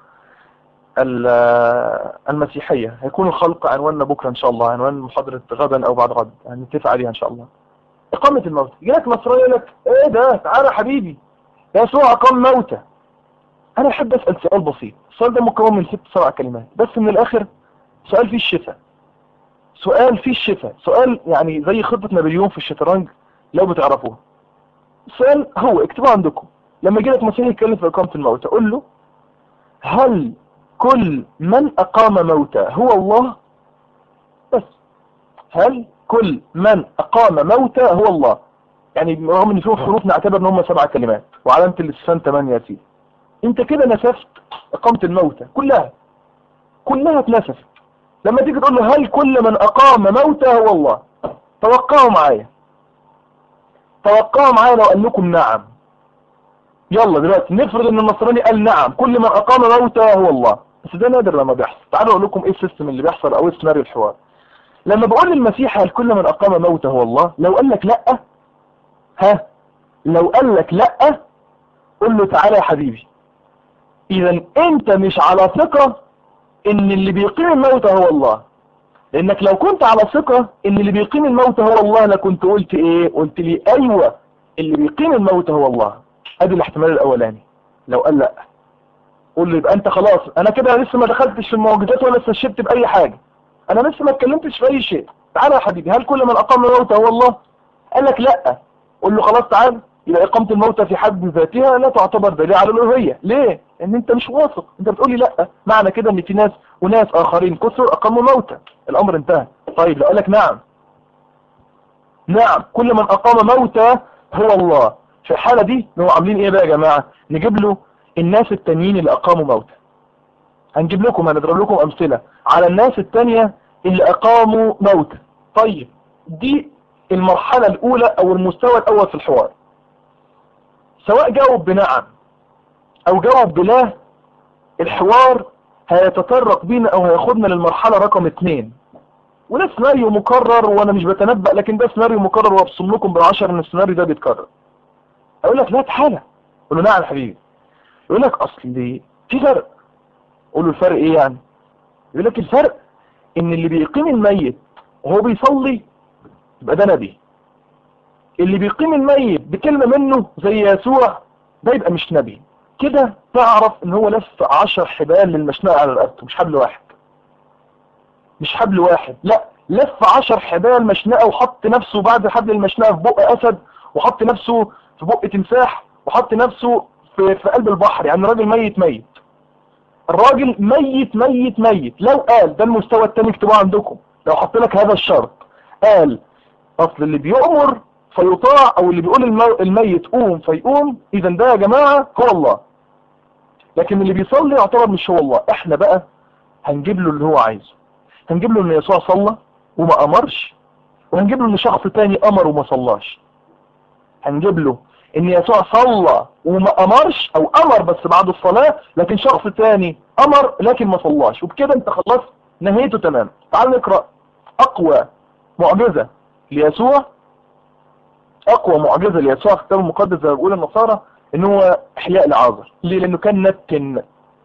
ال- المسيحية هيكون الخلق عنواننا بكرة ان شاء الله عنوان محاضرة غدا او بعد غد هنتفق عليها ان شاء الله اقامة الموت يجي لك نصراني يقول لك ايه ده تعالى يا حبيبي يسوع اقام موتى انا احب اسال سؤال بسيط السؤال ده مكون من ست سبع كلمات بس من الاخر سؤال فيه الشفاء سؤال فيه الشفاء سؤال يعني زي خطة نابليون في الشطرنج لو بتعرفوها السؤال هو اكتبوه عندكم لما يجي لك مسيحي يتكلم في اقامة الموتى قول له هل كل من اقام موتى هو الله بس هل كل من اقام موتى هو الله يعني رغم ان فيهم حروف نعتبر ان هم سبع كلمات وعلامة الاستفهام ثمانية يا سيدي انت كده نسفت اقامة الموتى كلها كلها اتنسفت لما تيجي تقول له هل كل من اقام موتى هو الله توقعوا معايا توقعوا معايا لو قال لكم نعم يلا دلوقتي نفرض ان النصراني قال نعم كل من اقام موتى هو الله بس ده نادر لما بيحصل تعالوا اقول لكم ايه السيستم اللي بيحصل او ايه سيناريو الحوار لما بقول للمسيح هل كل من اقام موتى هو الله لو قال لك لا ها لو قال لك لا قول له تعالى يا حبيبي اذا انت مش على ثقة ان اللي بيقيم الموتى هو الله لانك لو كنت على ثقة ان اللي بيقيم الموتى هو الله لكنت قلت ايه قلت لي ايوه اللي بيقيم الموتى هو الله ادي الاحتمال الاولاني لو قال لا قول له يبقى انت خلاص انا كده لسه ما دخلتش في المعجزات ولا استشهدت باي حاجة انا لسه ما اتكلمتش في اي شيء تعالى يا حبيبي هل كل من اقام الموتى هو الله قال لك لا قول له خلاص تعالى يبقى اقامة الموتى في حد ذاتها لا تعتبر دليل على الالوهية ليه ان انت مش واثق انت بتقول لي لا معنى كده ان في ناس وناس اخرين كثر اقاموا موتى الامر انتهى طيب لو قال لك نعم نعم كل من اقام موتى هو الله في الحالة دي نبقى عاملين ايه بقى يا جماعة نجيب له الناس التانيين اللي اقاموا موتى هنجيب لكم هنضرب لكم امثلة على الناس التانية اللي اقاموا موتى طيب دي المرحلة الاولى او المستوى الاول في الحوار سواء جاوب بنعم او جاوب بلا الحوار هيتطرق بينا او هياخدنا للمرحلة رقم اتنين وده سيناريو مكرر وانا مش بتنبأ لكن ده سيناريو مكرر وابصم لكم بالعشر ان السيناريو ده بيتكرر اقول لك لا تعالى اقول له نعم يا حبيبي يقول لك اصل دي في فرق اقول له الفرق ايه يعني يقول لك الفرق ان اللي بيقيم الميت وهو بيصلي يبقى ده نبي اللي بيقيم الميت بكلمة منه زي يسوع ده يبقى مش نبي كده تعرف ان هو لف عشر حبال للمشنقة على رقبته مش حبل واحد مش حبل واحد لا لف عشر حبال مشنقة وحط نفسه بعد حبل المشنقة في بق أسد وحط نفسه في بق تمساح وحط نفسه في, في قلب البحر يعني راجل ميت ميت الراجل ميت ميت ميت لو قال ده المستوى التاني اكتبوه عندكم لو حط لك هذا الشرط قال اصل اللي بيؤمر فيطاع او اللي بيقول المو... الميت قوم فيقوم اذا ده يا جماعة هو الله لكن اللي بيصلي يعتبر مش هو الله احنا بقى هنجيب له اللي هو عايزه هنجيب له ان يسوع صلى وما امرش وهنجيب له ان شخص تاني امر وما صلاش هنجيب له ان يسوع صلى وما امرش او امر بس بعد الصلاة لكن شخص تاني امر لكن ما صلاش وبكده انت خلاص نهيته تمام تعال نقرأ اقوى معجزة ليسوع اقوى معجزة ليسوع في الكتاب المقدس زي ما بيقول النصارى ان هو احياء لعازر ليه لانه كان نتن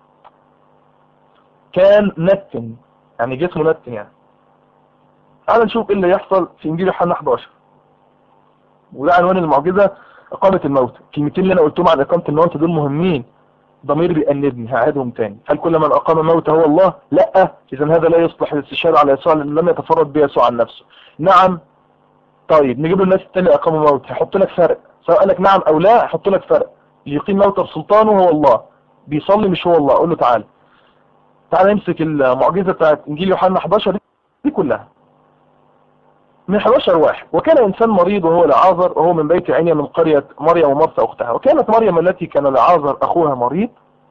كان نتن يعني جسمه نتن يعني تعال نشوف ايه اللي يحصل في انجيل يوحنا 11 وده عنوان المعجزة اقامة الموت الكلمتين اللي انا قلتهم عن اقامة الموت دول مهمين ضمير بيأنبني هعيدهم تاني هل كل من اقام موت هو الله لا اذا هذا لا يصلح الاستشهاد على يسوع لان لم يتفرد بيسوع عن نفسه نعم طيب نجيب له الناس التانية اقاموا موت هيحط لك فرق سواء قال لك نعم او لا هيحط لك فرق اللي يقيم موت بسلطانه هو الله بيصلي مش هو الله قول له تعالى تعالى نمسك المعجزة بتاعت انجيل يوحنا 11 دي كلها من 11 واحد وكان إنسان مريض وهو لعازر وهو من بيت عنيا من قرية مريم ومرثى أختها وكانت مريم التي كان لعازر أخوها مريض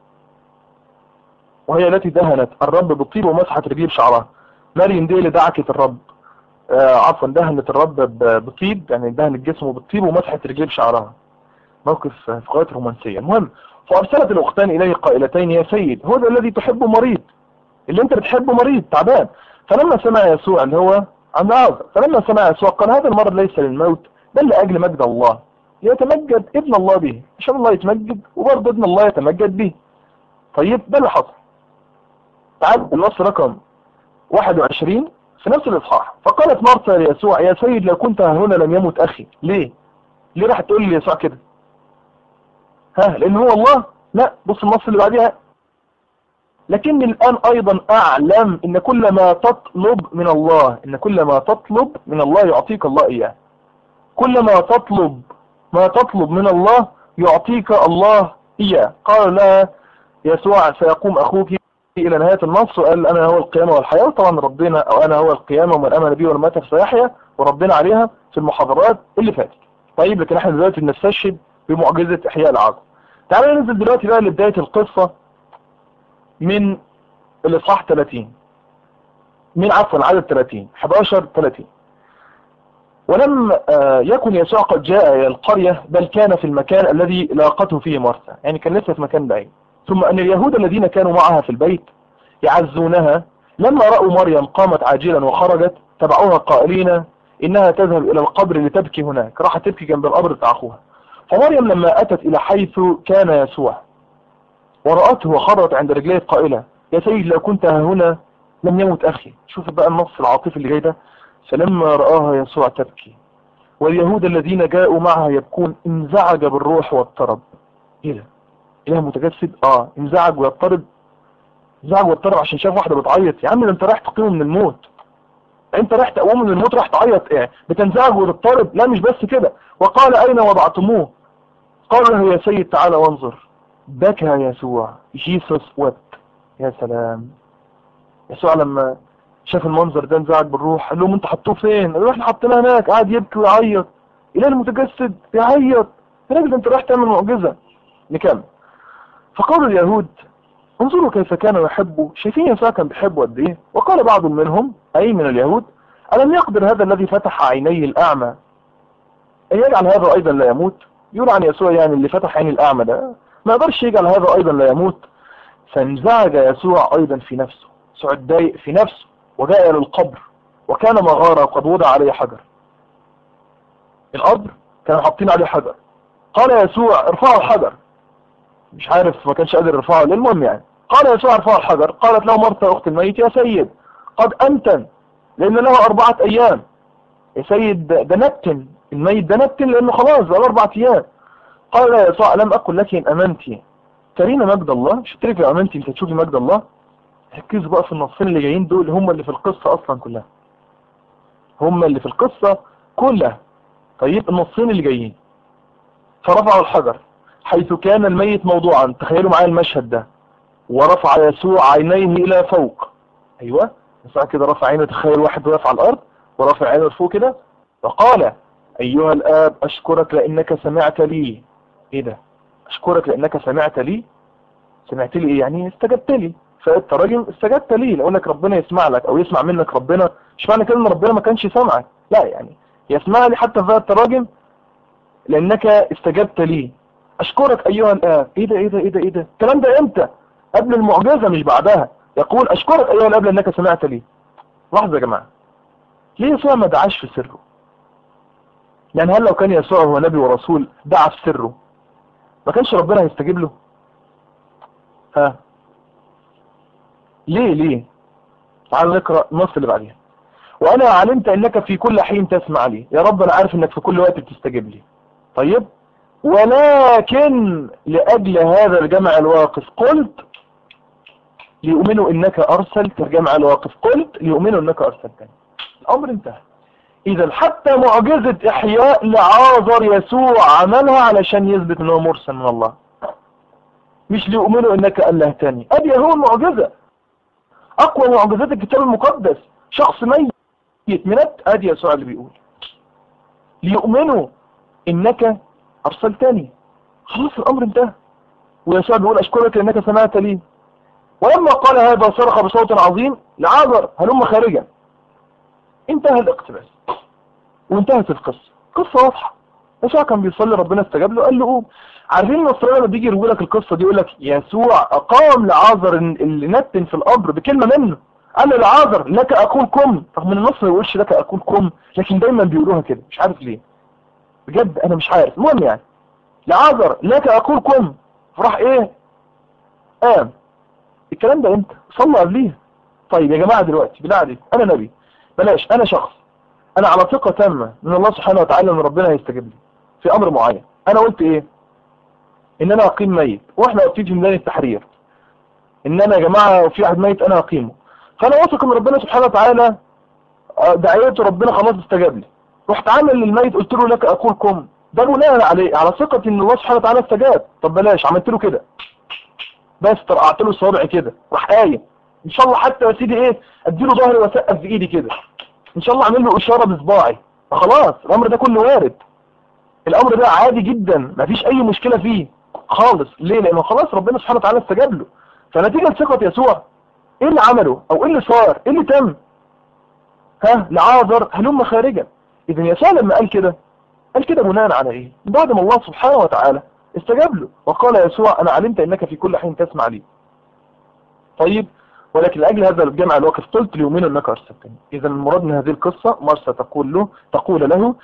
وهي التي دهنت الرب بالطيب ومسحت رجليه بشعرها مريم دي اللي دعكت الرب آه عفوا دهنت الرب بطيب يعني دهنت جسمه بالطيب ومسحت رجليه بشعرها موقف في غاية رومانسية المهم فأرسلت الأختان إليه قائلتين يا سيد هو ده الذي تحبه مريض اللي انت بتحبه مريض تعبان فلما سمع يسوع اللي هو عن عازر فلما سمع يسوع قال هذا المرض ليس للموت بل لأجل مجد الله ليتمجد ابن الله به عشان الله يتمجد وبرضه ابن الله يتمجد به طيب ده اللي حصل تعال النص رقم 21 في نفس الإصحاح فقالت مرثا ليسوع يا سيد لو كنت هنا لم يمت أخي ليه ليه راح تقول لي يسوع كده ها لأن هو الله لا بص النص اللي بعديها لكني الآن أيضا أعلم إن كل ما تطلب من الله إن كل ما تطلب من الله يعطيك الله إياه كل ما تطلب ما تطلب من الله يعطيك الله إياه قال لا يسوع سيقوم أخوك إلى نهاية النص وقال أنا هو القيامة والحياة طبعا ربنا أو أنا هو القيامة ومن أمن بي والمات فسيحيا وربنا عليها في المحاضرات اللي فاتت طيب لكن احنا دلوقتي بنستشهد بمعجزة إحياء العظم تعالوا ننزل دلوقتي بقى لبداية القصة من الإصحاح 30 من عفوا عدد 30 11 30 ولم يكن يسوع قد جاء إلى القرية بل كان في المكان الذي لاقته فيه مرثا يعني كان لسه في مكان بعيد ثم أن اليهود الذين كانوا معها في البيت يعزونها لما رأوا مريم قامت عاجلا وخرجت تبعوها قائلين إنها تذهب إلى القبر لتبكي هناك راحت تبكي جنب القبر بتاع أخوها فمريم لما أتت إلى حيث كان يسوع ورأته وخرت عند رجليه قائلة يا سيد لو كنت هنا لم يمت أخي شوف بقى النص العاطفي اللي جاي ده فلما رآها يسوع تبكي واليهود الذين جاءوا معها يبكون انزعج بالروح واضطرب ايه ده اله متجسد اه انزعج ويضطرب انزعج واضطرب عشان شاف واحدة بتعيط يا عم ده انت رايح تقيمه من الموت انت رايح تقومه من الموت رايح تعيط ايه بتنزعج وتضطرب لا مش بس كده وقال اين وضعتموه قال له يا سيد تعالى وانظر بكى يسوع جيسوس وات يا سلام يسوع لما شاف المنظر ده انزعج بالروح قال لهم انتوا حطوه فين قالوا احنا حطيناه هناك قاعد يبكي ويعيط اله المتجسد يعيط يا راجل انت رايح تعمل معجزه نكمل فقالوا اليهود انظروا كيف كان يحبه شايفين يسوع كان بيحبه قد ايه وقال بعض منهم اي من اليهود الم يقدر هذا الذي فتح عيني الاعمى ان يجعل هذا ايضا لا يموت يقول عن يسوع يعني اللي فتح عين الاعمى ده ما يقدرش يجعل هذا ايضا لا يموت فانزعج يسوع ايضا في نفسه يسوع اتضايق في نفسه وجاء الى القبر وكان مغارة وقد وضع عليه حجر القبر كانوا حاطين عليه حجر قال يسوع ارفعوا الحجر مش عارف ما كانش قادر يرفعه المهم يعني قال يسوع ارفعوا الحجر قالت له مرثا اخت الميت يا سيد قد انتن لان له اربعة ايام يا سيد ده نتن الميت ده نتن لانه خلاص بقى اربعة ايام قال يا يسوع لم اقل لك ان امنتي ترين مجد الله مش تريك لو امنتي انت تشوفي مجد الله ركزوا بقى في النصين اللي جايين دول هم اللي في القصة اصلا كلها هم اللي في القصة كلها طيب النصين اللي جايين فرفعوا الحجر حيث كان الميت موضوعا تخيلوا معايا المشهد ده ورفع يسوع عينيه الى فوق ايوه يسوع كده رفع عينه تخيل واحد واقف على الارض ورفع عينه لفوق كده وقال ايها الاب اشكرك لانك سمعت لي ايه ده اشكرك لانك سمعت لي سمعت لي ايه يعني استجبت لي فالتراجم استجبت لي لو انك ربنا يسمع لك او يسمع منك ربنا مش معنى كده ان ربنا ما كانش سامعك لا يعني يسمع لي حتى في التراجم لانك استجبت لي اشكرك ايها الاب ايه ده ايه ده ايه ده ايه ده الكلام ده امتى قبل المعجزة مش بعدها يقول اشكرك ايها الاب لانك سمعت لي لحظة يا جماعة ليه يسوع ما دعاش في سره يعني هل لو كان يسوع هو نبي ورسول دعا في سره ما كانش ربنا هيستجيب له ها ليه ليه تعال نقرأ النص اللي بعديها وانا علمت انك في كل حين تسمع لي يا رب انا عارف انك في كل وقت بتستجيب لي طيب ولكن لأجل هذا الجمع الواقف قلت ليؤمنوا انك ارسلت الجمع الواقف قلت ليؤمنوا انك ارسلتني الامر انتهى اذا حتى معجزة احياء لعازر يسوع عملها علشان يثبت انه مرسل من الله مش ليؤمنوا انك الهتني ادي هو المعجزة اقوى معجزات الكتاب المقدس شخص ميت منت ادي يسوع اللي بيقول ليؤمنوا انك ارسلتني خلاص الامر انتهى ويسوع بيقول اشكرك لانك سمعت لي ولما قال هذا صرخ بصوت عظيم لعازر هلم خارجا انتهى الاقتباس وانتهت القصة قصة واضحة يسوع كان بيصلي ربنا استجاب له قال له قوم عارفين النصرانية لما بيجي يروي لك القصة دي يقول لك يسوع اقام لعازر اللي نتن في القبر بكلمة منه قال له لعازر لك اقول كم رغم ان النص ما يقولش لك اقول كم لكن دايما بيقولوها كده مش عارف ليه بجد انا مش عارف المهم يعني لعازر لك اقول كم فراح ايه قام الكلام ده امتى صلى قبليها طيب يا جماعة دلوقتي بالله عليك انا نبي بلاش انا شخص انا على ثقة تامة من الله سبحانه وتعالى ان ربنا هيستجيب لي في امر معين انا قلت ايه ان انا اقيم ميت واحنا واقفين في ميدان التحرير ان انا يا جماعة في واحد ميت انا اقيمه فانا واثق ان ربنا سبحانه وتعالى دعيته ربنا خلاص استجاب لي رحت عامل للميت قلت له لك اقول كم ده بناء عليه على ثقة ان الله سبحانه وتعالى استجاب طب بلاش عملت له كده بس طرقعت له الصوابع كده راح قايم ان شاء الله حتى يا سيدي ايه اديله ظهري واسقف بايدي كده ان شاء الله اعمل له اشاره بصباعي فخلاص الامر ده كله وارد الامر ده عادي جدا مفيش اي مشكله فيه خالص ليه لانه خلاص ربنا سبحانه وتعالى استجاب له فنتيجه ثقه يسوع ايه اللي عمله او ايه اللي صار ايه اللي تم ها لعازر هلم خارجا اذا يسوع لما قال كده قال كده بناء على ايه بعد ما الله سبحانه وتعالى استجاب له وقال يسوع انا علمت انك في كل حين تسمع لي طيب ولكن لأجل هذا الجمع الواقف قلت ليؤمنوا انك ارسلتني اذا المراد من هذه القصة مرسى تقول له تقول له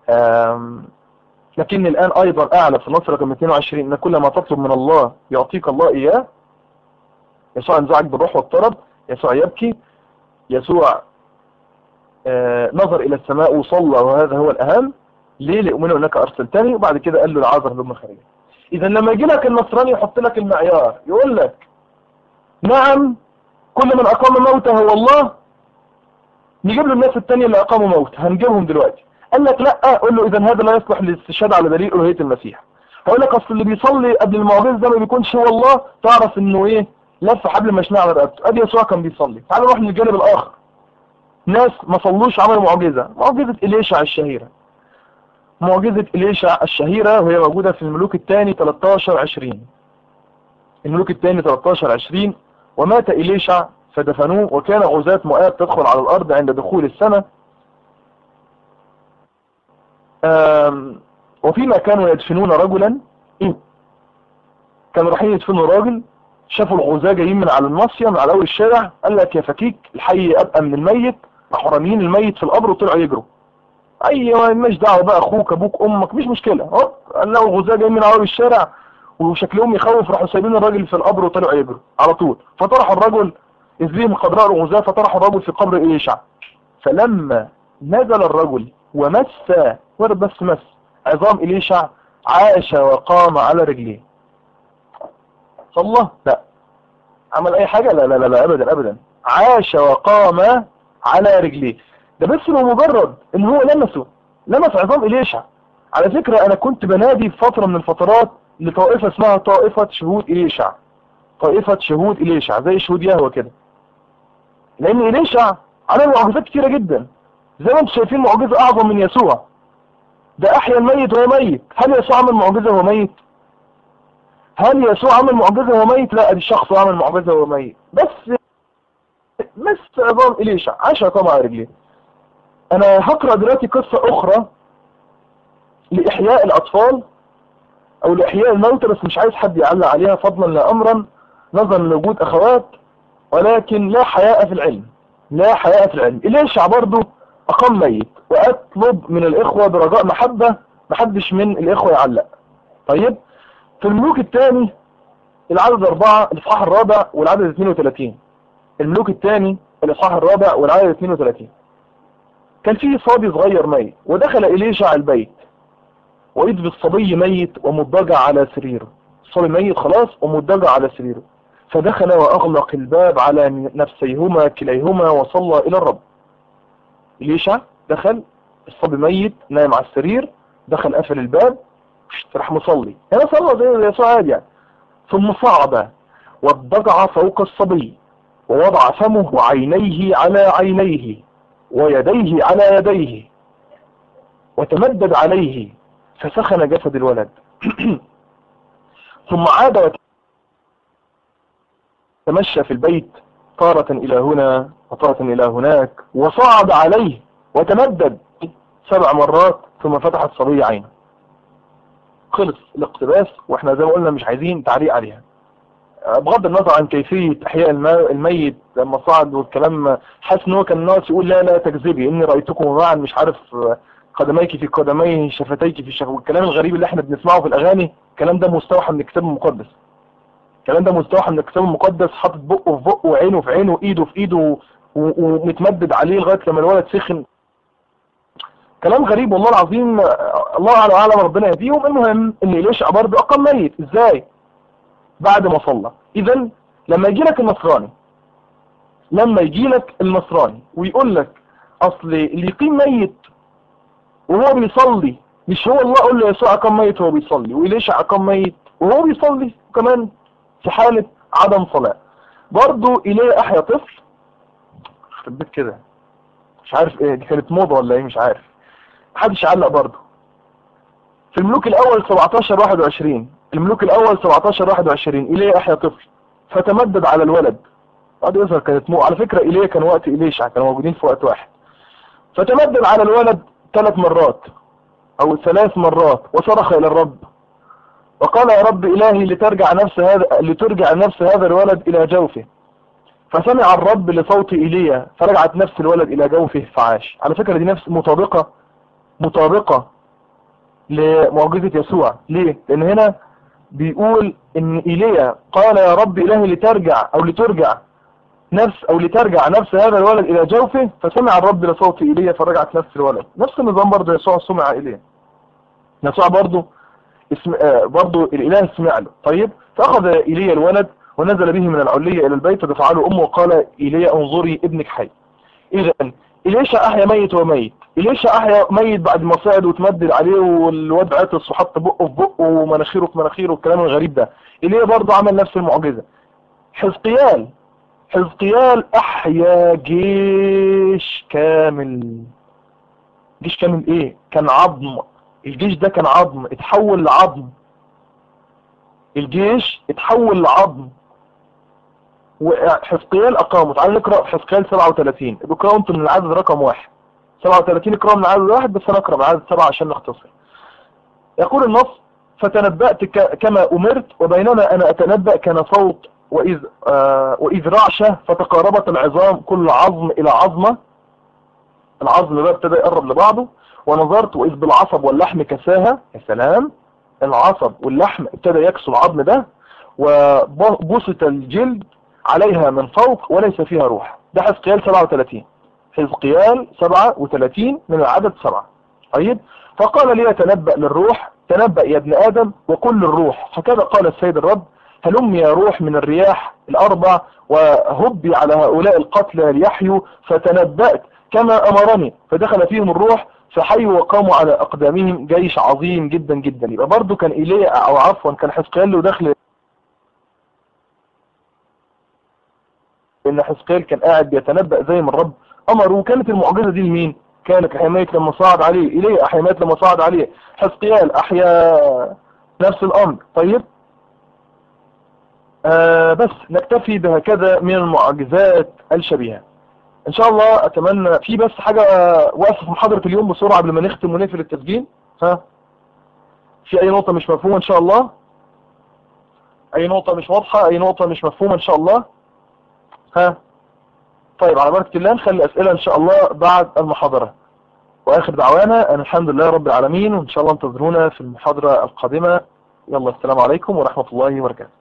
لكن الان ايضا اعلى في نصر رقم 22 ان كل ما تطلب من الله يعطيك الله اياه يسوع انزعج بالروح واضطرب يسوع يبكي يسوع نظر الى السماء وصلى وهذا هو الاهم ليه ليؤمنوا انك ارسلتني وبعد كده قال له العذر لما خرج اذا لما يجي لك النصراني يحط لك المعيار يقول لك نعم كل من اقام موته هو الله نجيب له الناس التانية اللي اقاموا موت هنجيبهم دلوقتي قال لك لا قول له اذا هذا لا يصلح للاستشهاد على دليل الوهية المسيح هقول لك اصل اللي بيصلي قبل المعجزه ده ما بيكونش هو الله تعرف انه ايه لف حبل مشناه على رقبته ادي يسوع كان بيصلي تعالوا نروح للجانب الاخر ناس ما صلوش عملوا معجزه معجزه اليشع الشهيره معجزه اليشع الشهيره وهي موجوده في الملوك الثاني 13 20 الملوك الثاني 13 20 ومات إليشع فدفنوه وكان غزاة مؤاب تدخل على الأرض عند دخول السنة وفيما كانوا يدفنون رجلا كانوا رايحين يدفنوا راجل شافوا الغزاة جايين من على الناصية من على أول الشارع قال لك يا فكيك الحي أبقى من الميت راحوا راميين الميت في القبر وطلعوا يجروا أيوة مش دعوة بقى أخوك أبوك أمك مش مشكلة هوب قال له الغزاة جايين من على أول الشارع وشكلهم يخوف راحوا سايبين الراجل في القبر وطلعوا يجروا على طول فطرحوا الرجل إذ بهم قد رأوا الغزاة فطرحوا الرجل في قبر إليشع فلما نزل الرجل ومس ورد بس مس عظام إليشع عاش وقام على رجليه صلى لا عمل أي حاجة لا لا لا, لا أبدا أبدا عاش وقام على رجليه ده بس بمجرد ان هو لمسه لمس عظام إليشع على فكرة انا كنت بنادي في فترة من الفترات لطائفة اسمها طائفة شهود إليشع طائفة شهود إليشع زي شهود يهوى كده لان إليشع عمل معجزات كتيرة جدا زي ما انتم شايفين معجزة اعظم من يسوع ده احيا الميت وهو ميت هل يسوع عمل معجزة وهو ميت هل يسوع عمل معجزة وهو ميت لا دي شخص عمل معجزة وهو ميت بس بس عظام إليشع عاش عظام على رجليه انا هقرأ دلوقتي قصة اخرى لإحياء الأطفال أو لإحياء الموتى بس مش عايز حد يعلق عليها فضلا لا أمرا نظرا لوجود أخوات ولكن لا حياء في العلم لا حياء في العلم إليشع برضه أقام ميت وأطلب من الإخوة برجاء محبة محدش من الإخوة يعلق طيب في الملوك الثاني العدد أربعة الإصحاح الرابع والعدد 32 الملوك الثاني الإصحاح الرابع والعدد 32 كان فيه صبي صغير ميت ودخل إليشع البيت وإذ بالصبي ميت ومضجع على سريره الصبي ميت خلاص ومضجع على سريره فدخل وأغلق الباب على نفسيهما كليهما وصلى إلى الرب إليشع دخل الصبي ميت نايم على السرير دخل قفل الباب راح مصلي هنا صلى زي يسوع عادي يعني ثم صعد واضطجع فوق الصبي ووضع فمه وعينيه على عينيه ويديه على يديه وتمدد عليه فسخن جسد الولد ثم عاد وتمشى في البيت طارة إلى هنا وطارة إلى هناك وصعد عليه وتمدد سبع مرات ثم فتح الصبي عينه خلص الاقتباس واحنا زي ما قلنا مش عايزين تعليق عليها بغض النظر عن كيفية احياء الميت لما صعد والكلام حاسس ان هو كان ناقص يقول لا لا تكذبي اني رأيتكم معا مش عارف قدميك في قدميه شفتيك في شفتيك والكلام الغريب اللي احنا بنسمعه في الاغاني الكلام ده مستوحى من الكتاب المقدس الكلام ده مستوحى من الكتاب المقدس حاطط بقه في بقه وعينه في عينه وايده في ايده ومتمدد عليه لغايه لما الولد سخن كلام غريب والله العظيم الله اعلم اعلم ربنا يهديهم المهم ان إليشع برضه اقام ميت ازاي بعد ما صلى اذا لما يجي لك النصراني لما يجي لك النصراني ويقول لك اصل اللي يقيم ميت وهو بيصلي مش هو الله قول له يسوع اقام ميت وهو بيصلي وإليشع اقام ميت وهو بيصلي كمان في حالة عدم صلاة برضه إليه أحيا طفل خربت كده مش عارف ايه دي كانت موضة ولا ايه مش عارف محدش يعلق برضه في الملوك الأول 17 21 الملوك الأول 17 21 إليه أحيا طفل فتمدد على الولد بعد يظهر كانت مو على فكرة إليه كان وقت إليشع كانوا موجودين في وقت واحد فتمدد على الولد ثلاث مرات أو ثلاث مرات وصرخ إلى الرب وقال يا رب إلهي لترجع نفس هذا لترجع نفس هذا الولد إلى جوفه فسمع الرب لصوت إيليا فرجعت نفس الولد إلى جوفه فعاش على فكرة دي نفس مطابقة مطابقة لمعجزة يسوع ليه؟ لأن هنا بيقول إن إيليا قال يا رب إلهي لترجع أو لترجع نفس أو لترجع نفس هذا الولد إلى جوفه فسمع الرب لصوت إيليا فرجعت نفس الولد نفس النظام برضه يسوع سمع إليه يسوع برضه اسم آه برضه الإله سمع له طيب فأخذ إيليا الولد ونزل به من العلية إلى البيت ودفع له أمه وقال إيليا انظري ابنك حي إذا إليشا أحيا ميت وميت إليشا أحيا ميت بعد ما صعد وتمدد عليه والواد عطس وحط بقه في بقه ومناخيره في مناخيره والكلام الغريب ده إيليا برضه عمل نفس المعجزة حزقيال حزقيال أحيا جيش كامل جيش كامل إيه كان عظم الجيش ده كان عظم اتحول لعظم الجيش اتحول لعظم وحزقيال اقامه تعالوا نقرا في حزقيال 37 اقراوا انتم من العدد رقم واحد 37 اقراوا من العدد واحد بس انا اقرا من العدد سبعة عشان نختصر يقول النص فتنبأت كما أمرت وبينما أنا أتنبأ كان صوت وإذ, آه وإذ رعشة فتقاربت العظام كل عظم إلى عظمة العظم بقى ابتدى يقرب لبعضه ونظرت وإذ بالعصب واللحم كساها يا سلام العصب واللحم ابتدى يكسو العظم ده وبسط الجلد عليها من فوق وليس فيها روح ده حزقيال 37 حزقيال 37 من العدد 7 طيب فقال لي تنبأ للروح تنبأ يا ابن آدم وكل الروح هكذا قال السيد الرب هلم يا روح من الرياح الأربع وهبي على هؤلاء القتلى ليحيوا فتنبأت كما أمرني فدخل فيهم الروح فحيوا وقاموا على أقدامهم جيش عظيم جدا جدا يبقى برضو كان إيليا أو عفوا كان حزقيال له دخل إن حزقيال كان قاعد بيتنبأ زي ما الرب أمره وكانت المعجزة دي لمين كانت أحيامات لما صعد عليه إيليا أحيامات لما صعد عليه حزقيال أحيا نفس الأمر طيب آه بس نكتفي بهكذا من المعجزات الشبيهة ان شاء الله اتمنى في بس حاجة واقفة في محاضرة اليوم بسرعة قبل ما نختم ونقفل التسجيل ها في اي نقطة مش مفهومة ان شاء الله اي نقطة مش واضحة اي نقطة مش مفهومة ان شاء الله ها طيب على بركة الله نخلي اسئلة ان شاء الله بعد المحاضرة واخر دعوانا ان الحمد لله رب العالمين وان شاء الله انتظرونا في المحاضرة القادمة يلا السلام عليكم ورحمة الله وبركاته